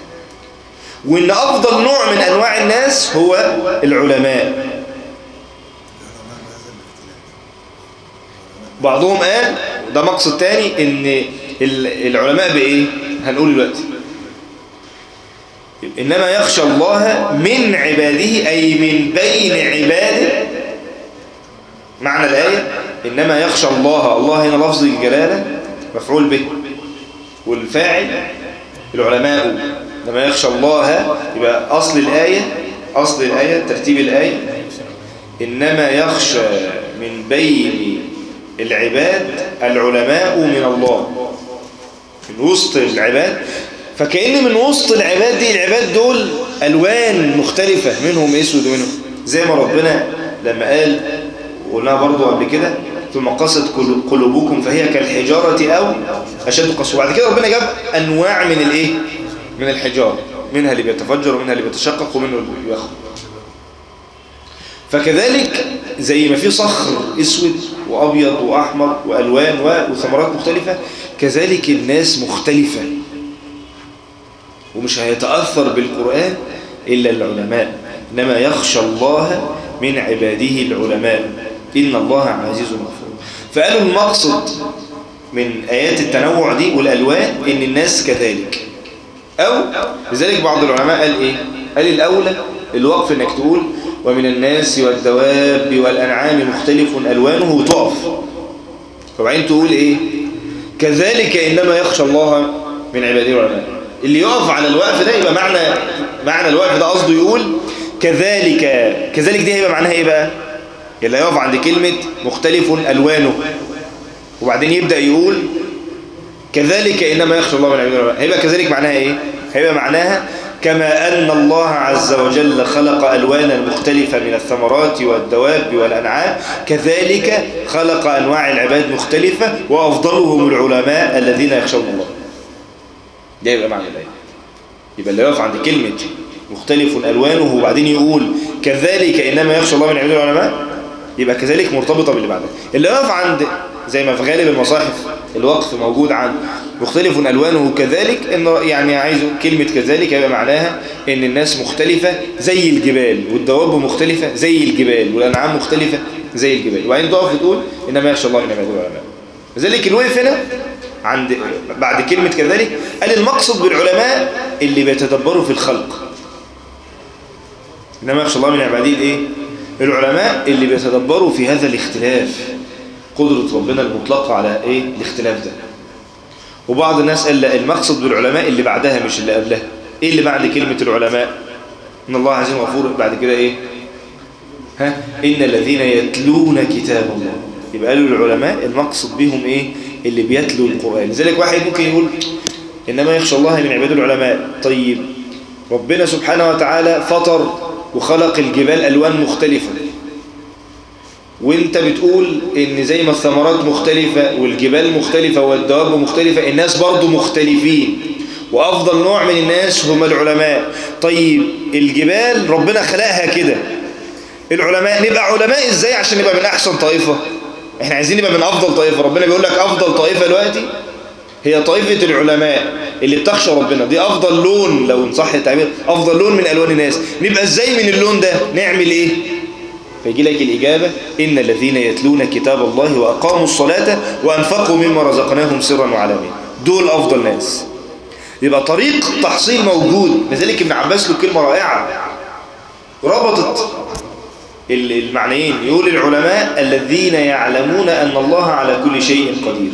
Speaker 1: وإن أفضل نوع من أنواع الناس هو العلماء بعضهم قال ده مقصد تاني ان العلماء بايه هنقول دلوقتي انما يخشى الله من عباده اي من بين عباده معنى الايه انما يخشى الله الله هنا لفظ الجلاله مفعول به والفاعل العلماء لما يخشى الله يبقى اصل الايه اصل الايه ترتيب الايه انما يخشى من بين العباد العلماء من الله من وسط العباد فكأن من وسط العباد دي العباد دول ألوان مختلفة منهم اسود ومنهم زي ما ربنا لما قال وقلناها برضو قبل كده ثم قست قلوبكم فهي كالحجارة أو أشد قسوة بعد كده ربنا جاب أنواع من الإيه من الحجارة منها اللي بيتفجر ومنها اللي بيتشقق ومنه اللي بيخرج فكذلك زي ما في صخر اسود وابيض واحمر والوان وثمرات مختلفه كذلك الناس مختلفه ومش هيتاثر بالقران الا العلماء انما يخشى الله من عباده العلماء ان الله عزيز غفور فقالوا المقصد من ايات التنوع دي والالوان ان الناس كذلك او لذلك بعض العلماء قال ايه قال الاولى الوقف انك تقول ومن الناس والدواب والأنعام مختلف ألوانه وتقف وبعدين تقول إيه كذلك إنما يخشى الله من عباده العلماء اللي يقف على الوقف ده يبقى معنى معنى الوقف ده قصده يقول كذلك كذلك دي هيبقى معناها إيه بقى اللي يقف عند كلمة مختلف ألوانه وبعدين يبدأ يقول كذلك إنما يخشى الله من عباده العلماء هيبقى كذلك معناها إيه هيبقى معناها كما أن الله عز وجل خلق ألوانا مختلفة من الثمرات والدواب والأنعام كذلك خلق أنواع العباد مختلفة وأفضلهم العلماء الذين يخشون الله ده يبقى معنى الآية يبقى اللي يقف عند كلمة مختلف ألوانه وبعدين يقول كذلك إنما يخشى الله من عباد العلماء يبقى كذلك مرتبطة باللي بعدها اللي يقف عند زي ما في غالب المصاحف الوقف موجود عن مختلف ألوانه كذلك إنه يعني عايز كلمة كذلك يبقى معناها إن الناس مختلفة زي الجبال والدواب مختلفة زي الجبال والأنعام مختلفة زي الجبال وبعدين تقف وتقول إنما يخشى الله من عباده العلماء لذلك الوقف هنا عند بعد كلمة كذلك قال المقصد بالعلماء اللي بيتدبروا في الخلق إنما يخشى الله من عباده الإيه؟ العلماء اللي بيتدبروا في هذا الاختلاف قدرة ربنا المطلقة على إيه الاختلاف ده وبعض الناس قال لا المقصد بالعلماء اللي بعدها مش اللي قبلها ايه اللي بعد كلمة العلماء ان الله عزيز غفور بعد كده ايه ها ان الذين يتلون كتاب الله يبقى قالوا العلماء المقصد بهم ايه اللي بيتلوا القرآن لذلك واحد ممكن يقول انما يخشى الله من عباد العلماء طيب ربنا سبحانه وتعالى فطر وخلق الجبال الوان مختلفة وانت بتقول ان زي ما الثمرات مختلفة والجبال مختلفة والدواب مختلفة الناس برضو مختلفين وافضل نوع من الناس هم العلماء طيب الجبال ربنا خلقها كده العلماء نبقى علماء ازاي عشان نبقى من احسن طائفة احنا عايزين نبقى من افضل طائفة ربنا بيقول لك افضل طائفة دلوقتي هي طائفة العلماء اللي بتخشى ربنا دي افضل لون لو نصح التعبير افضل لون من الوان الناس نبقى ازاي من اللون ده نعمل ايه فيجي لك الإجابة إن الذين يتلون كتاب الله وأقاموا الصلاة وأنفقوا مما رزقناهم سرا وعلانية دول أفضل ناس يبقى طريق تحصيل موجود لذلك ابن عباس له كلمة رائعة ربطت المعنيين يقول العلماء الذين يعلمون أن الله على كل شيء قدير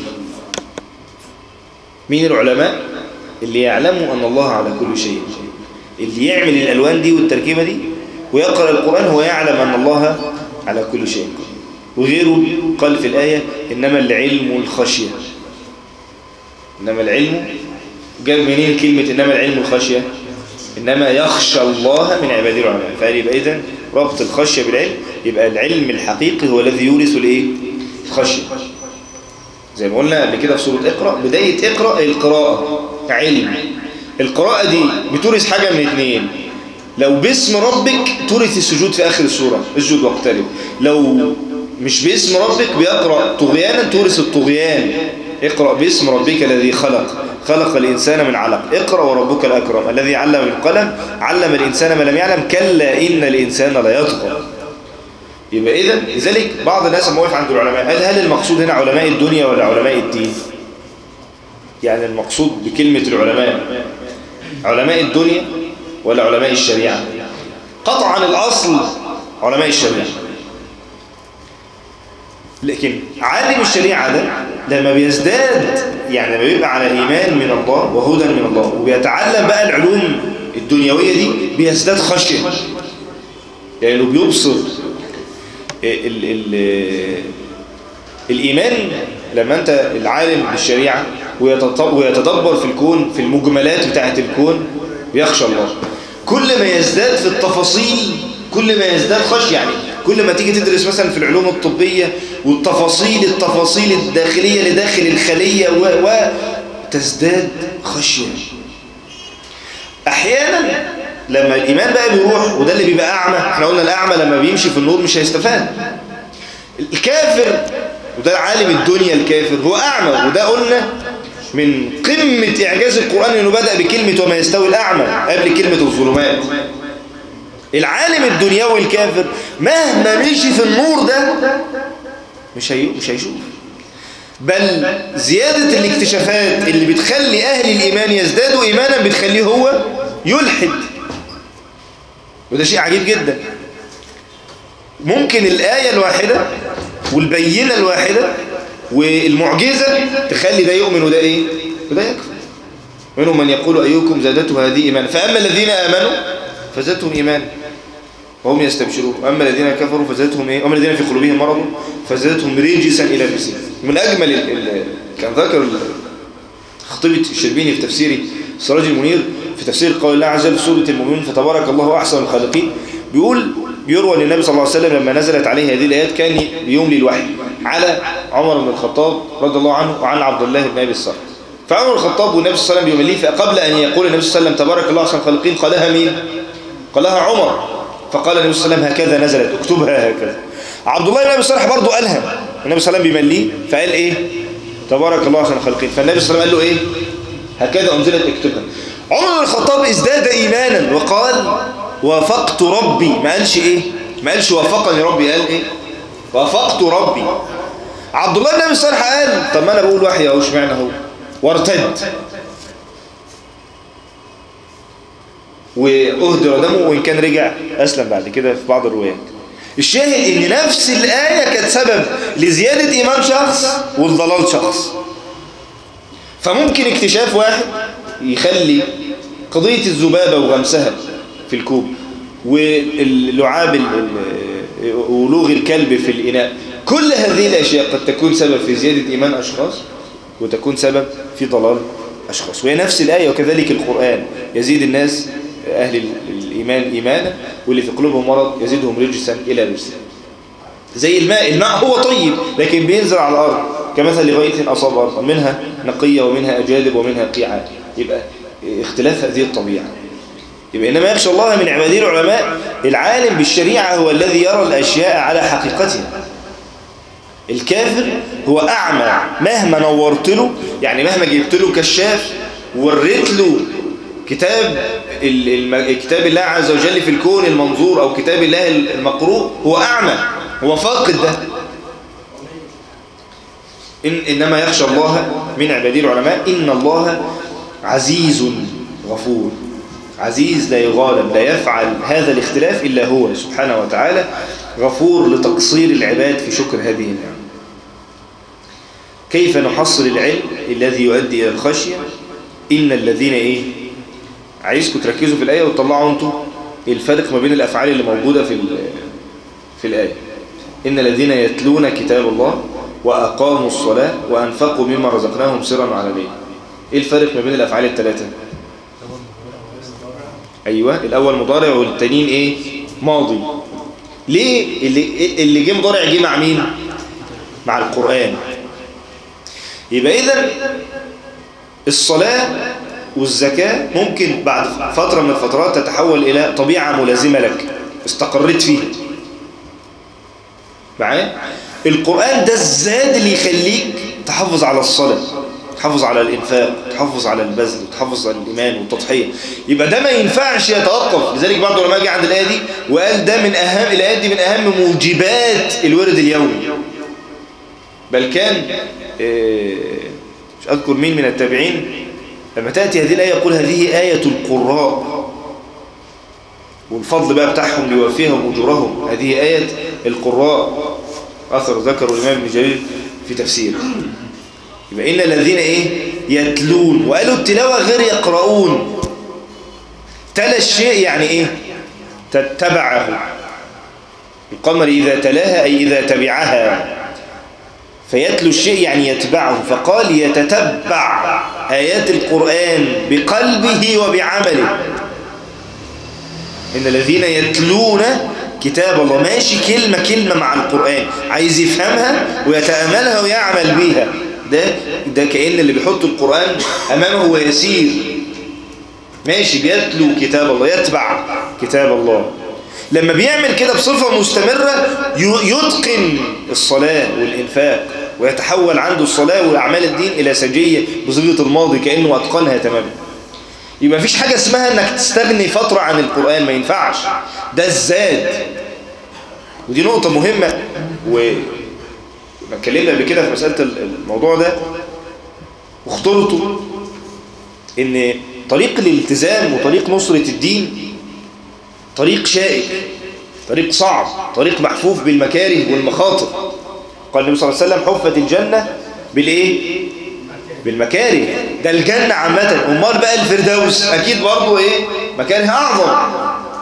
Speaker 1: مين العلماء اللي يعلموا أن الله على كل شيء قدير اللي يعمل الألوان دي والتركيبة دي ويقرأ القرآن هو يعلم أن الله على كل شيء وغيره قال في الآية إنما العلم الخشية إنما العلم جاب منين كلمة إنما العلم الخشية إنما يخشى الله من عباده العلماء فقال يبقى إذن ربط الخشية بالعلم يبقى العلم الحقيقي هو الذي يورث الإيه؟ الخشية زي ما قلنا قبل كده في سورة اقرأ بداية اقرأ القراءة علم القراءة دي بتورث حاجة من اثنين لو باسم ربك تورث السجود في آخر السورة اسجد واقترب لو مش باسم ربك بيقرأ طغيانا تورث الطغيان اقرأ باسم ربك الذي خلق خلق الإنسان من علق اقرأ وربك الأكرم الذي علم بالقلم علم الإنسان ما لم يعلم كلا إن الإنسان لا يطغى يبقى إذا لذلك بعض الناس لما وقف عند العلماء قال هل المقصود هنا علماء الدنيا ولا علماء الدين يعني المقصود بكلمة العلماء علماء الدنيا ولا علماء الشريعة قطعا الأصل علماء الشريعة لكن عالم الشريعة ده لما بيزداد يعني لما بيبقى على إيمان من الله وهدى من الله وبيتعلم بقى العلوم الدنيوية دي بيزداد خشية لأنه يعني بيبصر ال ال الإيمان لما أنت العالم بالشريعة ويتدبر في الكون في المجملات بتاعة الكون بيخشى الله كل ما يزداد في التفاصيل كل ما يزداد خشية يعني كل ما تيجي تدرس مثلا في العلوم الطبية والتفاصيل التفاصيل الداخلية لداخل الخلية و... وتزداد خشية أحيانا لما الإيمان بقى بيروح وده اللي بيبقى أعمى احنا قلنا الأعمى لما بيمشي في النور مش هيستفاد الكافر وده عالم الدنيا الكافر هو أعمى وده قلنا من قمة إعجاز القرآن إنه بدأ بكلمة وما يستوي الأعمى قبل كلمة الظلمات العالم الدنيوي الكافر مهما مشي في النور ده مش هي... مش هيشوف بل زيادة الاكتشافات اللي بتخلي أهل الإيمان يزدادوا إيمانا بتخليه هو يلحد وده شيء عجيب جدا ممكن الآية الواحدة والبينة الواحدة والمعجزة تخلي ده يؤمن وده إيه وده يكفر منهم من يقول أيكم زادته هذه إيمانا فأما الذين آمنوا فزادتهم إيمانا وهم يستبشرون أما الذين كفروا فزادتهم إيه أما الذين في قلوبهم مرض فزادتهم رجسا إلى رجسهم من أجمل ال... ال... كان ذكر خطيبة الشربيني في تفسير سراج المنير في تفسير قول الله عز وجل في سورة المؤمنون فتبارك الله أحسن الخالقين بيقول بيروى ان النبي صلى الله عليه وسلم لما نزلت عليه هذه الآيات كان بيملي الوحي على عمر بن الخطاب رضي الله عنه وعن عبد الله بن أبي الصالح فعمر الخطاب والنبي صلى الله عليه وسلم بيمليه فقبل أن يقول النبي صلى الله عليه وسلم تبارك الله أحسن الخالقين قالها مين؟ قالها عمر فقال النبي صلى الله عليه وسلم هكذا نزلت اكتبها هكذا عبد الله بن أبي الصالح برضه قالها النبي صلى الله عليه وسلم بيمليه فقال إيه؟ تبارك الله أحسن الخالقين فالنبي صلى الله عليه وسلم قال له إيه؟ هكذا أنزلت اكتبها عمر بن الخطاب ازداد إيمانا وقال وافقت ربي ما قالش إيه ما قالش وافقني ربي قال إيه وافقت ربي عبد الله بن أبي الصالح قال طب ما أنا بقول وحي أهو اشمعنى هو وارتد وأهدر دمه وإن كان رجع أسلم بعد كده في بعض الروايات الشاهد ان نفس الآية كانت سبب لزيادة إيمان شخص والضلال شخص فممكن اكتشاف واحد يخلي قضية الذبابة وغمسها في الكوب واللعاب ولوغ الكلب في الإناء كل هذه الأشياء قد تكون سبب في زيادة إيمان أشخاص وتكون سبب في ضلال أشخاص وهي نفس الآية وكذلك القرآن يزيد الناس أهل الإيمان إيمانا واللي في قلوبهم مرض يزيدهم رجسا إلى رجسا زي الماء الماء هو طيب لكن بينزل على الأرض كمثل غيث أصاب أرضا منها نقية ومنها أجادب ومنها قيعان يبقى اختلاف هذه الطبيعة يبقى إنما يخشى الله من عبادين العلماء العالم بالشريعة هو الذي يرى الأشياء على حقيقتها الكافر هو أعمى مهما نورت له يعني مهما جبت له كشاف وريت له كتاب كتاب الله عز وجل في الكون المنظور أو كتاب الله المقروء هو أعمى هو فاقد ده إن إنما يخشى الله من عبادي العلماء إن الله عزيز غفور عزيز لا يغالب لا يفعل هذا الاختلاف إلا هو سبحانه وتعالى غفور لتقصير العباد في شكر هذه النعمة كيف نحصل العلم الذي يؤدي إلى الخشية إن الذين إيه عايزكم تركزوا في الآية وتطلعوا أنتم الفرق ما بين الأفعال اللي موجودة في في الآية إن الذين يتلون كتاب الله وأقاموا الصلاة وأنفقوا مما رزقناهم سرا وعلانية إيه الفرق ما بين الأفعال الثلاثة أيوة الأول مضارع والتانيين إيه ماضي ليه اللي اللي جه مضارع جه مع مين مع القرآن يبقى إذا الصلاة والزكاة ممكن بعد فترة من الفترات تتحول إلى طبيعة ملازمة لك استقريت فيها معايا القرآن ده الزاد اللي يخليك تحافظ على الصلاة تحافظ على الإنفاق تحافظ على البذل تحافظ على الإيمان والتضحية يبقى ده ما ينفعش يتوقف لذلك بعض العلماء جه عند الآية دي وقال ده من أهم الآيات دي من أهم موجبات الورد اليومي بل كان مش أذكر مين من التابعين لما تأتي هذه الآية يقول هذه آية القراء والفضل بقى بتاعهم ليوفيهم أجورهم هذه آية القراء أثر ذكر الإمام ابن جرير في تفسير يبقى إن الذين إيه يتلون وقالوا التلاوة غير يقرؤون تلا الشيء يعني إيه تتبعه القمر إذا تلاها أي إذا تبعها فيتلو الشيء يعني يتبعه فقال يتتبع آيات القرآن بقلبه وبعمله إن الذين يتلون كتاب الله ماشي كلمة كلمة مع القرآن عايز يفهمها ويتأملها ويعمل بيها ده ده كأن اللي بيحط القرآن أمامه ويسير ماشي بيتلو كتاب الله يتبع كتاب الله لما بيعمل كده بصفة مستمرة يتقن الصلاة والإنفاق ويتحول عنده الصلاة وأعمال الدين إلى سجية بصيغة الماضي كأنه أتقنها تماما يبقى مفيش حاجة اسمها انك تستغني فترة عن القرآن ما ينفعش ده الزاد ودي نقطة مهمة و اتكلمنا قبل كده في مسألة الموضوع ده واخترته ان طريق الالتزام وطريق نصرة الدين طريق شائك طريق صعب طريق محفوف بالمكاره والمخاطر قال النبي صلى الله عليه وسلم حفت الجنة بالايه بالمكاره ده الجنة عامة امال بقى الفردوس اكيد برضو ايه مكانها اعظم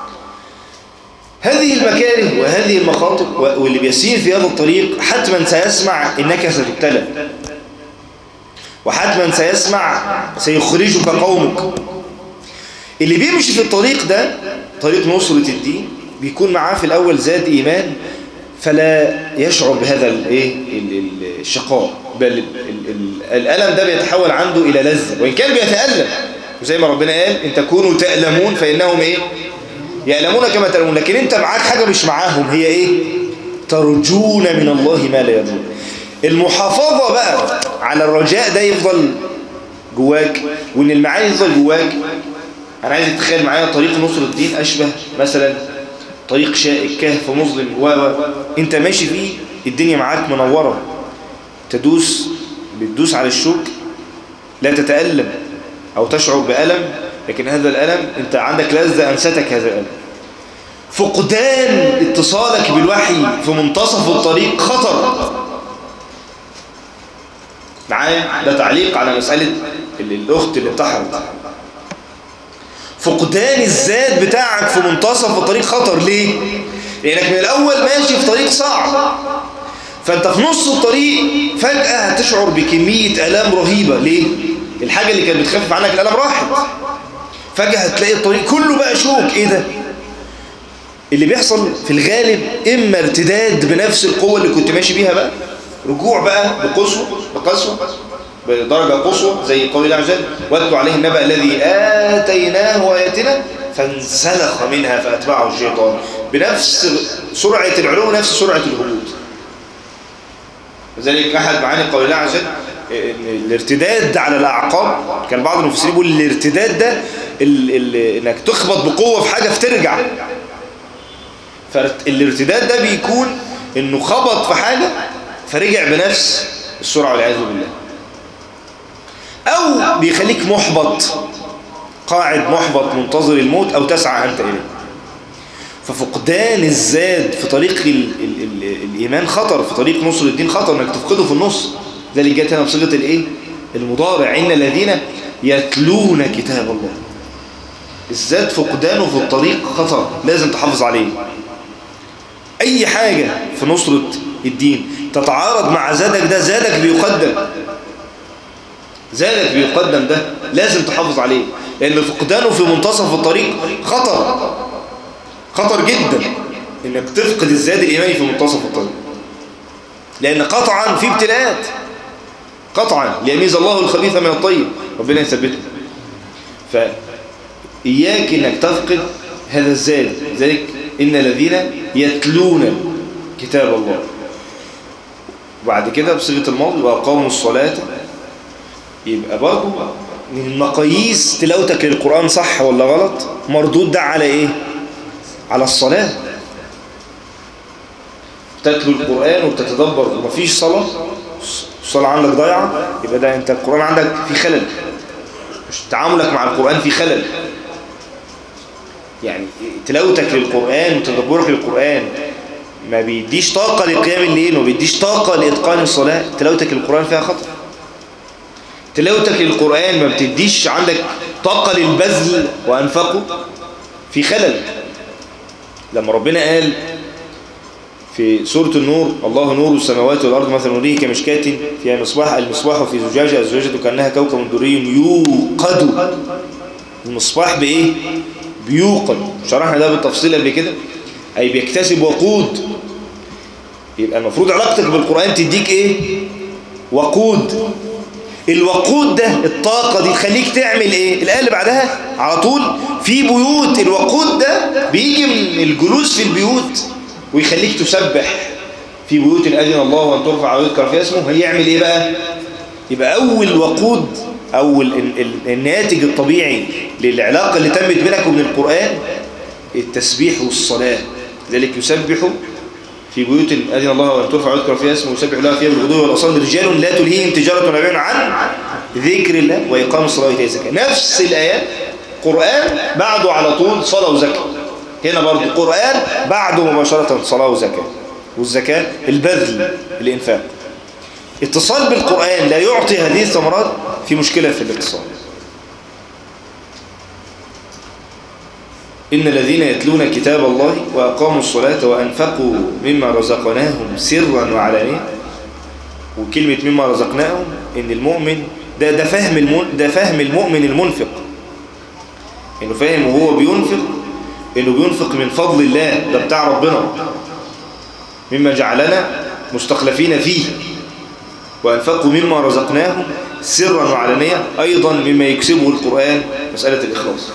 Speaker 1: هذه المكاره وهذه المخاطر واللي بيسير في هذا الطريق حتما سيسمع انك ستبتلى وحتما سيسمع سيخرجك قومك اللي بيمشي في الطريق ده طريق نصرة الدين بيكون معاه في الأول زاد إيمان فلا يشعر بهذا الايه الشقاء بل الألم ده بيتحول عنده إلى لذة وإن كان بيتألم وزي ما ربنا قال إن تكونوا تألمون فإنهم إيه يألمون كما تألمون لكن أنت معاك حاجة مش معاهم هي إيه ترجون من الله ما لا يرجون المحافظة بقى على الرجاء ده يفضل جواك وإن المعاني يفضل جواك أنا عايز تتخيل معايا طريق نصر الدين أشبه مثلا طريق شائك كهف مظلم و انت ماشي فيه الدنيا معاك منورة تدوس بتدوس على الشوك لا تتألم أو تشعر بألم لكن هذا الألم انت عندك لذة أنستك هذا الألم فقدان اتصالك بالوحي في منتصف الطريق خطر معايا ده تعليق على مسألة الأخت اللي انتحرت فقدان الذات بتاعك في منتصف الطريق خطر ليه؟ لأنك من الأول ماشي في طريق صعب فأنت في نص الطريق فجأة هتشعر بكمية ألام رهيبة ليه؟ الحاجة اللي كانت بتخفف عنك الألم راحت فجأة هتلاقي الطريق كله بقى شوك إيه ده؟ اللي بيحصل في الغالب إما ارتداد بنفس القوة اللي كنت ماشي بيها بقى رجوع بقى بقسوة بقسوة بدرجة قصوى زي قول الله عز وجل واتلوا عليه النبأ الذي آتيناه آياتنا فانسلخ منها فأتبعه الشيطان بنفس سرعة العلو نفس سرعة الهبوط لذلك أحد معاني قول الله عز وجل الارتداد على الأعقاب كان بعض المفسرين يقول الارتداد ده ال ال انك تخبط بقوة في حاجة فترجع فالارتداد ده بيكون انه خبط في حاجة فرجع بنفس السرعة والعياذ بالله أو بيخليك محبط قاعد محبط منتظر الموت أو تسعى أنت إليه ففقدان الزاد في طريق ال ال ال الإيمان خطر في طريق نصر الدين خطر أنك تفقده في النص ذلك جاءت هنا بصيغة الإيه؟ المضارع إن الذين يتلون كتاب الله الزاد فقدانه في الطريق خطر لازم تحافظ عليه أي حاجة في نصرة الدين تتعارض مع زادك ده زادك بيقدم زادك بيقدم ده لازم تحافظ عليه لأن فقدانه في منتصف الطريق خطر خطر جدا انك تفقد الزاد الإيماني في منتصف الطريق لأن قطعا في ابتلاءات قطعا ليميز الله الخبيث من الطيب ربنا يثبته فإياك انك تفقد هذا الزاد ذلك إن الذين يتلون كتاب الله وبعد كده بصيغة الماضي وأقاموا الصلاة يبقى برضه من مقاييس تلاوتك للقرآن صح ولا غلط مردود ده على ايه على الصلاة تتلو القرآن وتتدبر ومفيش صلاة الصلاة عندك ضايعة يبقى ده انت القرآن عندك في خلل مش تعاملك مع القرآن في خلل يعني تلاوتك للقرآن وتدبرك للقرآن ما بيديش طاقة لقيام الليل وما بيديش طاقة لإتقان الصلاة تلاوتك للقرآن فيها خطر تلاوتك للقرآن ما بتديش عندك طاقة للبذل وأنفقه في خلل لما ربنا قال في سورة النور الله نور السماوات والأرض مثل نوره كمشكاة فيها مصباح المصباح في زجاجة الزجاجة كأنها كوكب دري يوقد المصباح بإيه؟ بيوقد شرحنا ده بالتفصيل قبل كده أي بيكتسب وقود يبقى المفروض علاقتك بالقرآن تديك إيه؟ وقود الوقود ده الطاقة دي تخليك تعمل ايه الآية اللي بعدها على طول في بيوت الوقود ده بيجي من الجلوس في البيوت ويخليك تسبح في بيوت أذن الله وأن ترفع ويذكر فيها اسمه هيعمل ايه بقى يبقى أول وقود أو الناتج الطبيعي للعلاقة اللي تمت بينك وبين القرآن التسبيح والصلاة ذلك يسبح في بيوت أذن الله وأن ترفع ويذكر فيها اسمه ويسبح الله فيها بالغدو والأصال رجال لا تلهيهم تجارة ولا بيع عن ذكر الله وإقام الصلاة وإيتاء الزكاة نفس الآيات قرآن بعده على طول صلاة وزكاة هنا برضه قرآن بعده مباشرة صلاة وزكاة والزكاة البذل الإنفاق اتصال بالقرآن لا يعطي هذه الثمرات في مشكلة في الاتصال إن الذين يتلون كتاب الله وأقاموا الصلاة وأنفقوا مما رزقناهم سرا وعلانية وكلمة مما رزقناهم إن المؤمن ده ده فهم المؤمن ده فهم المؤمن المنفق إنه فاهم وهو بينفق إنه بينفق من فضل الله ده بتاع ربنا مما جعلنا مستخلفين فيه وأنفقوا مما رزقناهم سرا وعلانية أيضا مما يكسبه القرآن مسألة الإخلاص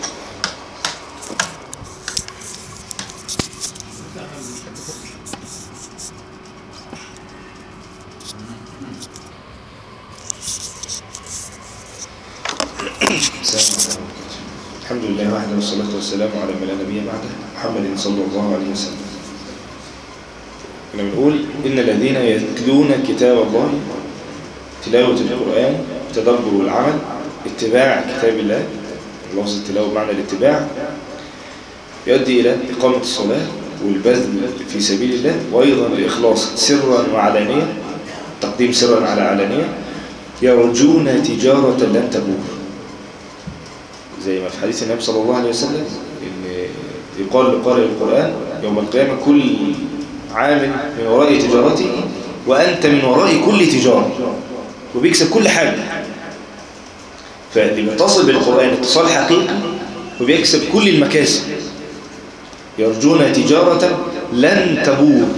Speaker 1: الحمد لله وحده والصلاة والسلام على من لا نبي بعده محمد صلى الله عليه وسلم كنا بنقول إن الذين يتلون كتاب الله تلاوة القرآن تدبر والعمل اتباع كتاب الله لفظ التلاوة معنى الاتباع يؤدي إلى إقامة الصلاة والبذل في سبيل الله وأيضا الإخلاص سرا وعلانية تقديم سرا على علانية يرجون تجارة لن تبور زي ما في حديث النبي صلى الله عليه وسلم إن يقال لقارئ القرآن يوم القيامة كل عامل من وراء تجارته وأنت من وراء كل تجارة وبيكسب كل حاجة فاللي بيتصل بالقرآن اتصال حقيقي وبيكسب كل المكاسب يرجون تجارة لن تبور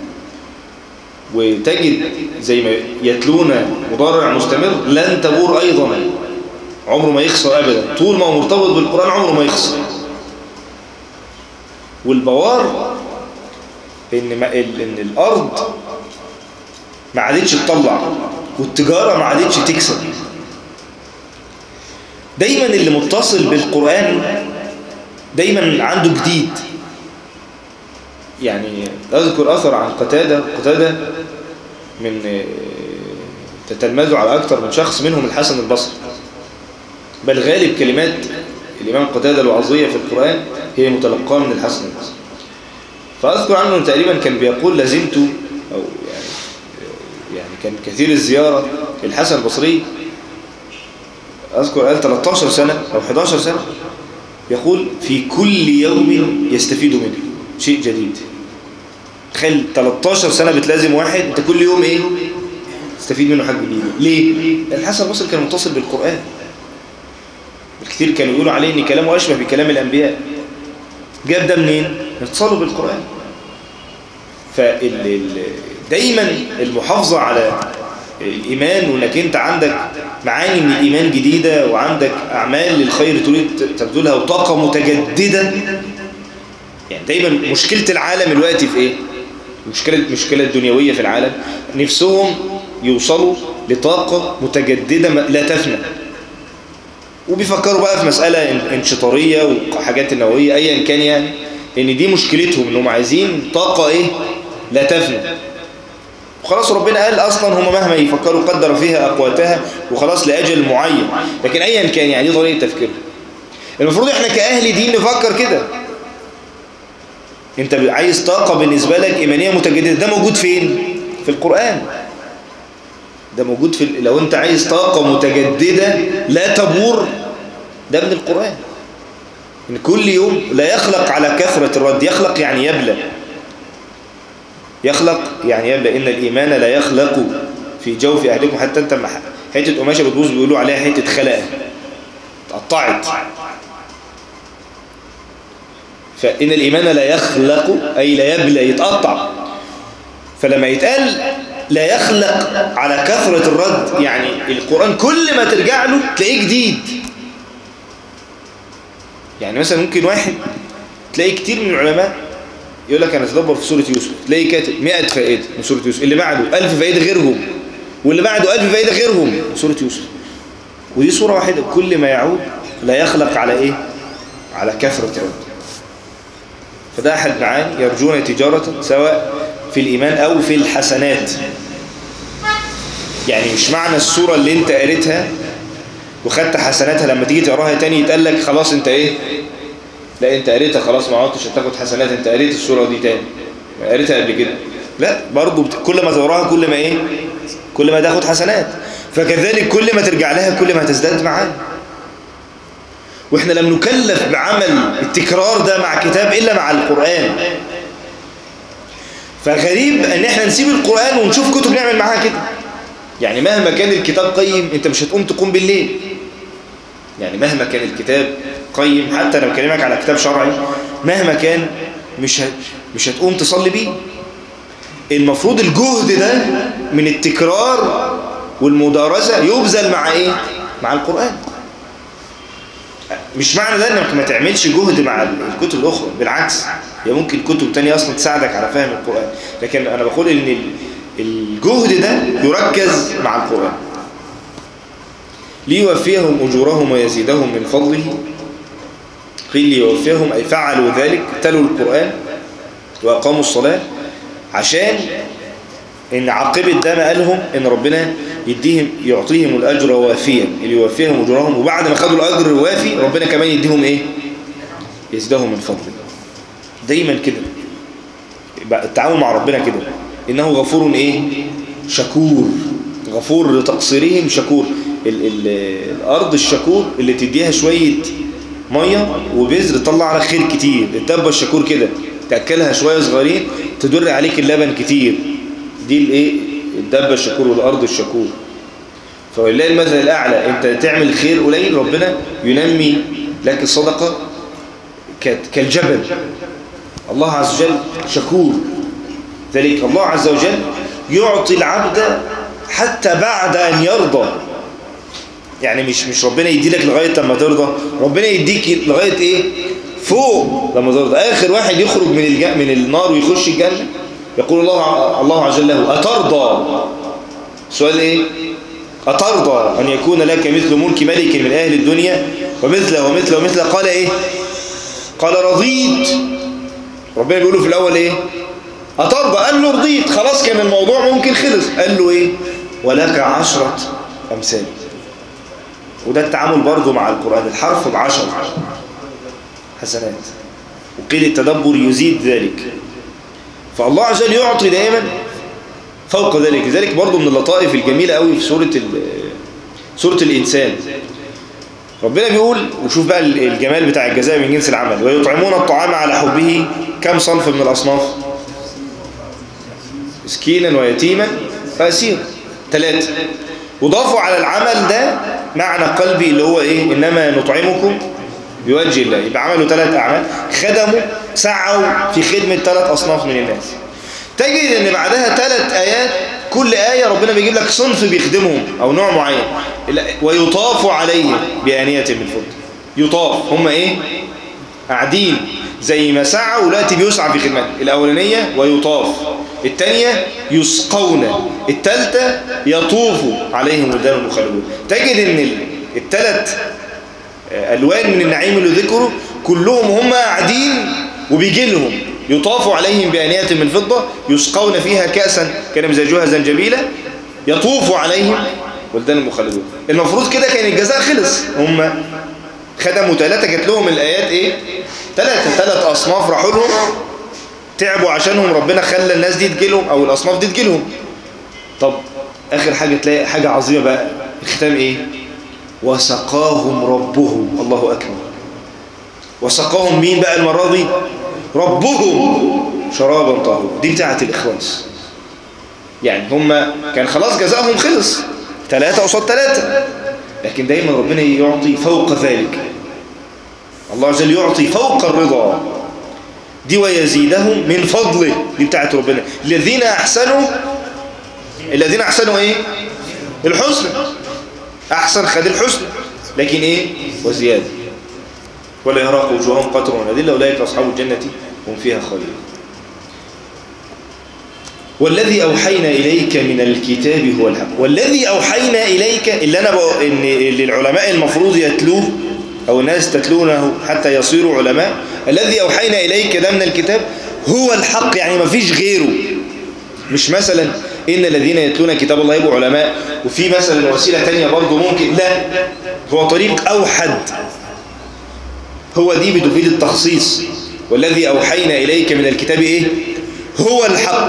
Speaker 1: وتجد زي ما يتلون مضارع مستمر لن تبور أيضا عمره ما يخسر أبدا طول ما هو مرتبط بالقرآن عمره ما يخسر والبوار إن, ما إن الأرض ما عادتش تطلع والتجارة ما عادتش تكسب دايما اللي متصل بالقرآن دايما عنده جديد يعني أذكر أثر عن قتادة قتادة من تتلمذوا على أكثر من شخص منهم الحسن البصري بل غالب كلمات الإمام قتادة الوعظية في القرآن هي متلقاة من الحسن البصري فأذكر عنه تقريبا كان بيقول لازمت أو يعني, يعني كان كثير الزيارة للحسن البصري أذكر قال 13 سنة أو 11 سنة يقول في كل يوم يستفيد منه شيء جديد تخيل 13 سنة بتلازم واحد انت كل يوم ايه تستفيد منه حاجة جديدة ليه؟ الحسن البصري كان متصل بالقرآن الكثير كانوا يقولوا عليه ان كلامه أشبه بكلام الأنبياء جاب ده منين؟ اتصالوا بالقرآن فال دايما المحافظة على الإيمان وإنك أنت عندك معاني من الإيمان جديدة وعندك أعمال للخير تريد تبذلها وطاقة متجددة يعني دايما مشكلة العالم الوقت في إيه؟ مشكلة مشكلة الدنيوية في العالم نفسهم يوصلوا لطاقة متجددة لا تفنى وبيفكروا بقى في مسألة انشطارية وحاجات نووية أيا كان يعني إن دي مشكلتهم إنهم عايزين طاقة إيه لا تفنى وخلاص ربنا قال أصلا هم مهما يفكروا قدر فيها أقواتها وخلاص لأجل معين لكن أيا كان يعني دي طريقة تفكير المفروض إحنا كأهل دين نفكر كده أنت عايز طاقة بالنسبة لك إيمانية متجددة ده موجود فين؟ في القرآن ده موجود في لو أنت عايز طاقة متجددة لا تبور ده من القرآن إن كل يوم لا يخلق على كثرة الرد يخلق يعني يبلى يخلق يعني يبلى إن الإيمان لا يخلق في جوف أهلكم حتى أنت حتة قماشة بتبوظ بيقولوا عليها حتة خلقة اتقطعت فإن الإيمان لا يخلق أي لا يبلى يتقطع فلما يتقال لا يخلق على كثرة الرد يعني القرآن كل ما ترجع له تلاقيه جديد يعني مثلا ممكن واحد تلاقي كتير من العلماء يقول لك أنا أتدبر في سورة يوسف تلاقي كاتب 100 فائدة من سورة يوسف اللي بعده 1000 فائدة غيرهم واللي بعده 1000 فائدة غيرهم من سورة يوسف ودي سورة واحدة كل ما يعود لا يخلق على إيه على كثرة الرد فده أحد معاني يرجون تجارة سواء في الإيمان أو في الحسنات يعني مش معنى السورة اللي انت قريتها وخدت حسناتها لما تيجي تقراها تاني يتقال لك خلاص انت ايه لا انت قريتها خلاص ما عدتش هتاخد حسنات انت قريت السورة دي تاني قريتها قبل كده لا برضو بت... كل ما تقراها كل ما ايه كل ما تاخد حسنات فكذلك كل ما ترجع لها كل ما هتزداد معانا واحنا لم نكلف بعمل التكرار ده مع كتاب الا مع القرآن فغريب ان احنا نسيب القرآن ونشوف كتب نعمل معاها كده يعني مهما كان الكتاب قيم انت مش هتقوم تقوم بالليل يعني مهما كان الكتاب قيم حتى لو بكلمك على كتاب شرعي مهما كان مش هت مش هتقوم تصلي بيه المفروض الجهد ده من التكرار والمدارسة يبذل مع ايه مع القرآن مش معنى ده انك ما تعملش جهد مع الكتب الاخرى بالعكس هي ممكن كتب تانية اصلا تساعدك على فهم القرآن لكن انا بقول ان الجهد ده يركز مع القرآن ليوفيهم أجورهم ويزيدهم من فضله قيل ليوفيهم أي فعلوا ذلك تلوا القرآن وأقاموا الصلاة عشان إن عاقبة ده ما قالهم إن ربنا يديهم يعطيهم الأجر وافيا اللي يوفيهم أجورهم وبعد ما خدوا الأجر الوافي ربنا كمان يديهم إيه يزيدهم من فضله دايما كده التعامل مع ربنا كده إنه غفور إيه شكور غفور لتقصيرهم شكور ال ال الأرض الشكور اللي تديها شوية مية وبذر تطلع على خير كتير الدبة الشكور كده تأكلها شوية صغيرين تدر عليك اللبن كتير دي الايه الدبة الشكور والأرض الشكور فولله المثل الأعلى انت تعمل خير قليل ربنا ينمي لك الصدقة كالجبل الله عز وجل شكور ذلك الله عز وجل يعطي العبد حتى بعد أن يرضى يعني مش مش ربنا يديلك لغاية لما ترضى ربنا يديك لغاية ايه فوق لما ترضى آخر واحد يخرج من الج... من النار ويخش الجنة يقول الله الله عز وجل له أترضى سؤال ايه أترضى أن يكون لك مثل ملك ملك من أهل الدنيا ومثله ومثله ومثله قال ايه قال رضيت ربنا بيقوله في الأول ايه أترضى قال له رضيت خلاص كان الموضوع ممكن خلص قال له ايه ولك عشرة أمثال وده التعامل برضه مع القرآن الحرف بعشر حسنات وقيل التدبر يزيد ذلك فالله عز وجل يعطي دائما فوق ذلك ذلك برضه من اللطائف الجميلة قوي في سورة سورة الإنسان ربنا بيقول وشوف بقى الجمال بتاع الجزاء من جنس العمل ويطعمون الطعام على حبه كم صنف من الأصناف مسكينا ويتيما فأسيرا ثلاثة وضافوا على العمل ده معنى قلبي اللي هو ايه انما نطعمكم بوجه الله يبقى عملوا ثلاث اعمال خدموا سعوا في خدمة ثلاث اصناف من الناس تجد ان بعدها ثلاث ايات كل آية ربنا بيجيب لك صنف بيخدمهم او نوع معين ويطاف عليهم بآنية من فضة يطاف هم ايه قاعدين زي ما سعوا ولاتي بيسعى في خدمات الاولانية ويطاف الثانية يسقون الثالثة يطوف عليهم ولدان مخلدون تجد ان الثلاث ألوان من النعيم اللي ذكروا كلهم هم قاعدين وبيجي لهم يطاف عليهم بأنية من فضة يسقون فيها كأسا كان مزاجها زنجبيلة يطوف عليهم ولدان المخلدون المفروض كده كان الجزاء خلص هم خدموا ثلاثة جات لهم الآيات إيه ثلاثة ثلاث أصناف راحوا لهم تعبوا عشانهم ربنا خلى الناس دي تجيلهم أو الأصناف دي تجيلهم طب آخر حاجة تلاقي حاجة عظيمة بقى الختام إيه وسقاهم ربهم الله أكبر وسقاهم مين بقى المرة دي ربهم شرابا طهورا دي بتاعة الإخلاص يعني هم كان خلاص جزاهم خلص ثلاثة قصاد ثلاثة لكن دايما ربنا يعطي فوق ذلك الله عز وجل يعطي فوق الرضا دي ويزيدهم من فضله دي بتاعت ربنا الذين أحسنوا الذين أحسنوا إيه الحسن أحسن خد الحسن لكن إيه وزيادة ولا يهرق وجوههم قطر ونذلة أولئك أصحاب الجنة هم فيها خالدون والذي أوحينا إليك من الكتاب هو الحق والذي أوحينا إليك اللي أنا بقى إن اللي العلماء المفروض يتلوه أو الناس تتلونه حتى يصيروا علماء الذي أوحينا إليك ده من الكتاب هو الحق يعني ما فيش غيره مش مثلا إن الذين يتلون كتاب الله يبقوا علماء وفي مثلا وسيلة تانية برضه ممكن لا هو طريق أوحد هو دي بتفيد التخصيص والذي أوحينا إليك من الكتاب إيه هو الحق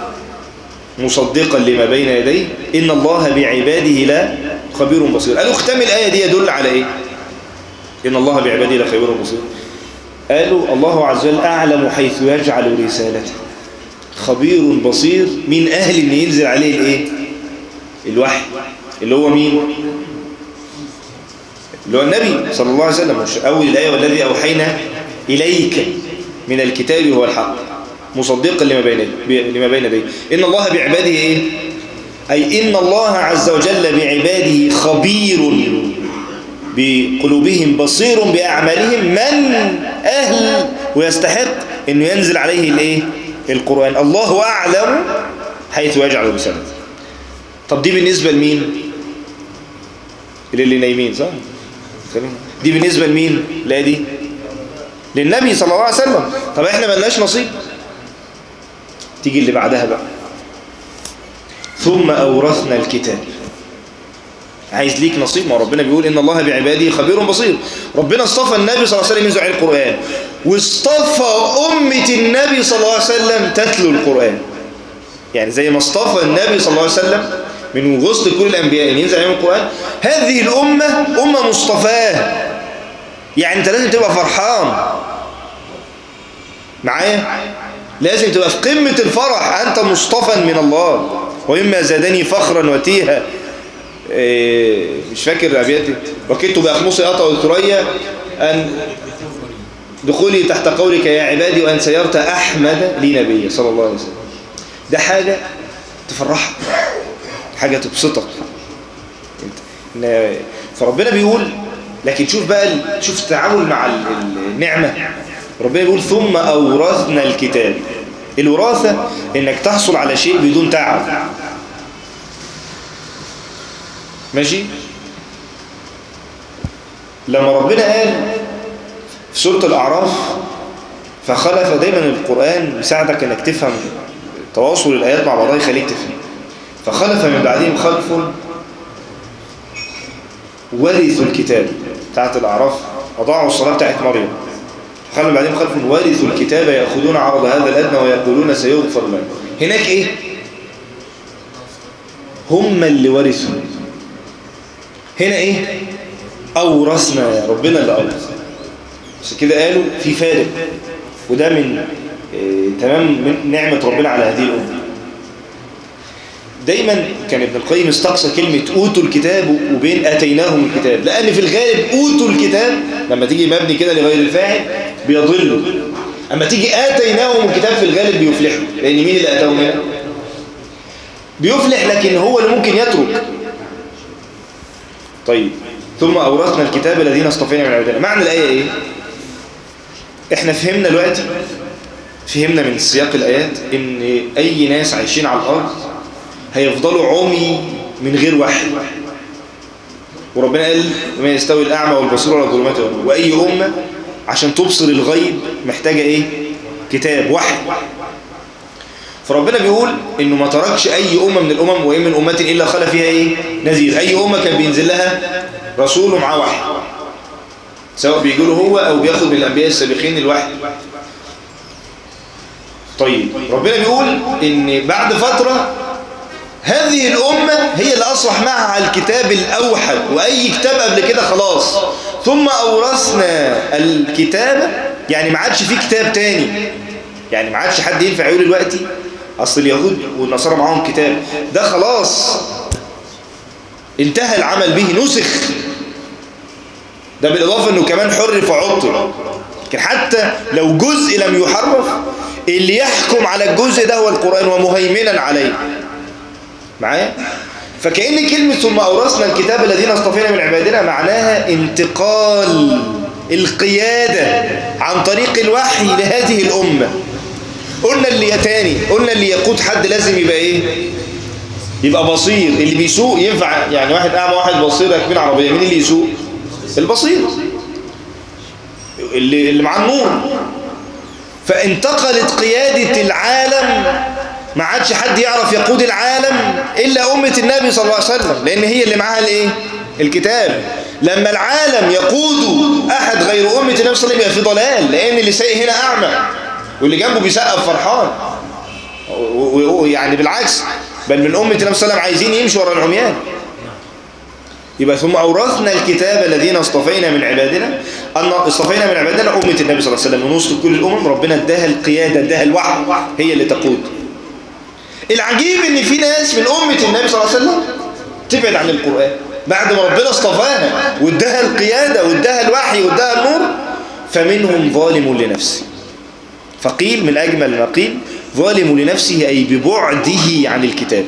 Speaker 1: مصدقا لما بين يديه إن الله بعباده لا خبير بصير قالوا اختم الآية دي يدل على إيه إن الله بعباده لا خبير بصير قالوا الله عز وجل أعلم حيث يجعل رسالته خبير بصير من أهل أن ينزل عليه الإيه الوحي اللي هو مين اللي هو النبي صلى الله عليه وسلم مش أول الآية والذي أوحينا إليك من الكتاب هو الحق مصدقا لما بين لما بين يديه ان الله بعباده ايه اي ان الله عز وجل بعباده خبير بقلوبهم بصير باعمالهم من اهل ويستحق انه ينزل عليه الايه القران الله اعلم حيث يجعل رسالته طب دي بالنسبه لمين اللي, اللي نايمين صح دي بالنسبه لمين لا دي للنبي صلى الله عليه وسلم طب احنا ملناش نصيب تيجي اللي بعدها بقى ثم أورثنا الكتاب عايز ليك نصيب ما ربنا بيقول إن الله بعباده خبير بصير ربنا اصطفى النبي صلى الله عليه وسلم ينزل عليه القرآن واصطفى أمة النبي صلى الله عليه وسلم تتلو القرآن يعني زي ما اصطفى النبي صلى الله عليه وسلم من وسط كل الأنبياء اللي ينزل عليهم القرآن هذه الأمة أمة مصطفاة يعني أنت لازم تبقى فرحان معايا لازم تبقى في قمة الفرح أنت مصطفى من الله وإما زادني فخرا وتيها إيه مش فاكر أبياتي وكدت بأخمصي أطأ الثريا أن دخولي تحت قولك يا عبادي وأن سيرت أحمد لي نبي صلى الله عليه وسلم ده حاجة تفرحك حاجة تبسطك فربنا بيقول لكن شوف بقى شوف التعامل مع النعمة ربنا يقول ثم أورثنا الكتاب الوراثة انك تحصل على شيء بدون تعب ماشي لما ربنا قال في سورة الأعراف فخلف دايما القرآن يساعدك انك تفهم تواصل الآيات مع بعضها يخليك تفهم فخلف من بعدهم خلف ورثوا الكتاب بتاعت الأعراف أضاعوا الصلاة بتاعت مريم خلوا بعدين خلف ورثوا الكتاب يأخذون عرض هذا الأدنى ويقولون سيغفر لنا هناك إيه هم اللي ورثوا هنا إيه أورثنا ربنا اللي أورث بس كده قالوا في فارق وده من إيه تمام من نعمة ربنا على هذه الأمة دايما كان ابن القيم استقصى كلمة أوتوا الكتاب وبين أتيناهم الكتاب لأن في الغالب أوتوا الكتاب لما تيجي مبني كده لغير الفاعل بيضلوا أما تيجي آتيناهم الكتاب في الغالب بيفلحوا لأن مين اللي أتاهم هنا بيفلح لكن هو اللي ممكن يترك طيب ثم أورثنا الكتاب الذين اصطفينا من عبادنا معنى الآية إيه احنا فهمنا دلوقتي فهمنا من سياق الآيات إن أي ناس عايشين على الأرض هيفضلوا عمي من غير وحي وربنا قال ما يستوي الأعمى والبصير ولا الظلمات وأي أمة عشان تبصر الغيب محتاجة إيه كتاب وحي فربنا بيقول إنه ما تركش أي أمة من الأمم وإن من أمة إلا خلى فيها إيه نذير أي أمة كان بينزل لها رسول ومعاه وحي سواء بيقوله هو أو بياخد من الأنبياء السابقين الوحي طيب ربنا بيقول إن بعد فترة هذه الأمة هي اللي أصبح معها على الكتاب الأوحد وأي كتاب قبل كده خلاص ثم أورثنا الكتاب يعني ما عادش فيه كتاب تاني يعني ما عادش حد ينفع يقول دلوقتي أصل اليهود والنصارى معاهم كتاب ده خلاص انتهى العمل به نسخ ده بالإضافة أنه كمان حرف وعطل لكن حتى لو جزء لم يحرف اللي يحكم على الجزء ده هو القرآن ومهيمنا عليه معايا فكأن كلمة ثم أورثنا الكتاب الذين اصطفينا من عبادنا معناها انتقال القيادة عن طريق الوحي لهذه الأمة قلنا اللي يتاني قلنا اللي يقود حد لازم يبقى ايه يبقى بصير اللي بيسوق ينفع يعني واحد أعمى واحد بصير راكبين عربية مين اللي يسوق البصير اللي, اللي معاه النور فانتقلت قيادة العالم ما عادش حد يعرف يقود العالم إلا أمة النبي صلى الله عليه وسلم لأن هي اللي معاها الإيه؟ الكتاب لما العالم يقود أحد غير أمة النبي صلى الله عليه وسلم يبقى في ضلال لأن اللي سايق هنا أعمى واللي جنبه بيسقف فرحان يعني بالعكس بل من أمة النبي صلى الله عليه وسلم عايزين يمشوا ورا العميان يبقى ثم أورثنا الكتاب الذين اصطفينا من عبادنا أن اصطفينا من عبادنا أمة النبي صلى الله عليه وسلم ونصف كل الأمم ربنا اداها القيادة اداها الوحي هي اللي تقود العجيب ان في ناس من أمة النبي صلى الله عليه وسلم تبعد عن القرآن بعد ما ربنا اصطفاها واداها القيادة واداها الوحي واداها النور فمنهم ظالم لنفسه فقيل من أجمل ما قيل ظالم لنفسه أي ببعده عن الكتاب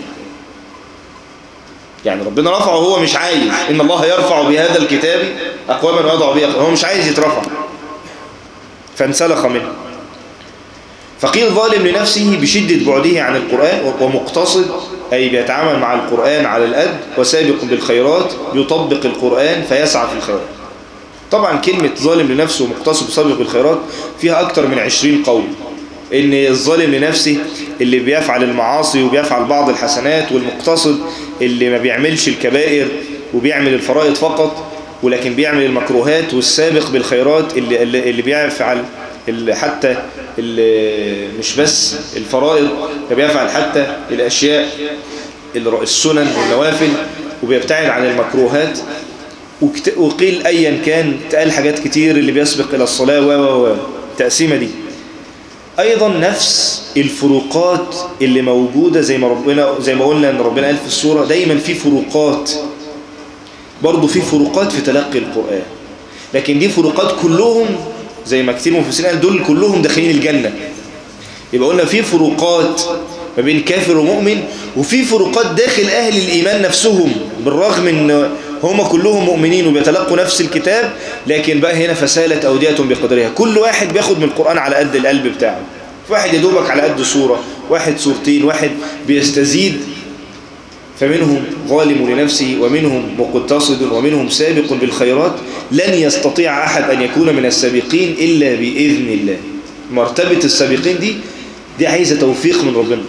Speaker 1: يعني ربنا رفعه وهو مش عايز إن الله يرفع بهذا الكتاب أقواما ويضع به هو مش عايز يترفع فانسلخ منه فقيل ظالم لنفسه بشدة بعده عن القرآن ومقتصد أي بيتعامل مع القرآن على الأد وسابق بالخيرات يطبق القرآن فيسعى في الخيرات طبعا كلمة ظالم لنفسه ومقتصد وسابق بالخيرات فيها أكتر من عشرين قول إن الظالم لنفسه اللي بيفعل المعاصي وبيفعل بعض الحسنات والمقتصد اللي ما بيعملش الكبائر وبيعمل الفرائض فقط ولكن بيعمل المكروهات والسابق بالخيرات اللي, اللي بيفعل اللي حتى اللي مش بس الفرائض ده بيفعل حتى الأشياء السنن والنوافل وبيبتعد عن المكروهات وقيل أيا كان تقال حاجات كتير اللي بيسبق إلى الصلاة و و التقسيمة دي أيضا نفس الفروقات اللي موجودة زي ما ربنا زي ما قلنا ان ربنا قال في السورة دايما في فروقات برضه في فروقات في تلقي القرآن لكن دي فروقات كلهم زي ما كتير مفسرين قال دول كلهم داخلين الجنة يبقى قلنا في فروقات ما بين كافر ومؤمن وفي فروقات داخل أهل الإيمان نفسهم بالرغم ان هم كلهم مؤمنين وبيتلقوا نفس الكتاب لكن بقى هنا فسالت أودية بقدرها كل واحد بياخد من القرآن على قد القلب بتاعه في واحد يدوبك على قد سورة واحد سورتين واحد بيستزيد فمنهم ظالم لنفسه ومنهم مقتصد ومنهم سابق بالخيرات لن يستطيع أحد أن يكون من السابقين إلا بإذن الله مرتبة السابقين دي دي عايزة توفيق من ربنا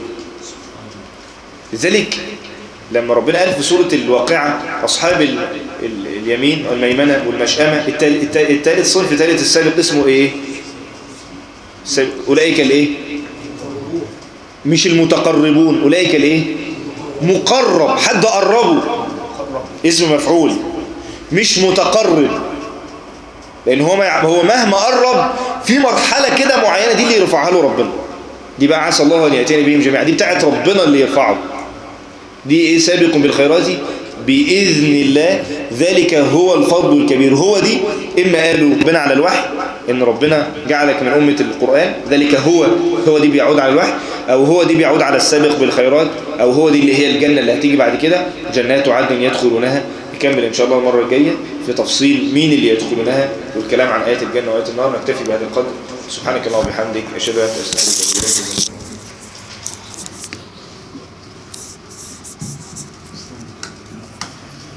Speaker 1: لذلك لما ربنا قال في سورة الواقعة أصحاب ال ال اليمين والميمنة والمشأمة الثالث صنف ثالث السابق اسمه إيه أولئك الإيه مش المتقربون أولئك الإيه مقرب حد قربه اسم مفعول مش متقرب لأن هو هو مهما قرب في مرحلة كده معينة دي اللي يرفعها له ربنا دي بقى عسى الله أن يأتيني بهم جميعا دي بتاعت ربنا اللي يرفعه دي ايه سابق بالخيرات بإذن الله ذلك هو الفضل الكبير هو دي إما قالوا ربنا على الوحي إن ربنا جعلك من أمة القرآن ذلك هو هو دي بيعود على الوحي أو هو دي بيعود على السابق بالخيرات أو هو دي اللي هي الجنة اللي هتيجي بعد كده جنات عدن يدخلونها نكمل إن شاء الله المرة الجاية في تفصيل مين اللي يدخلونها والكلام عن آيات الجنة وآيات النار نكتفي بهذا القدر سبحانك اللهم وبحمدك أشهد أن لا إله إلا أنت أستغفرك وأتوب إليك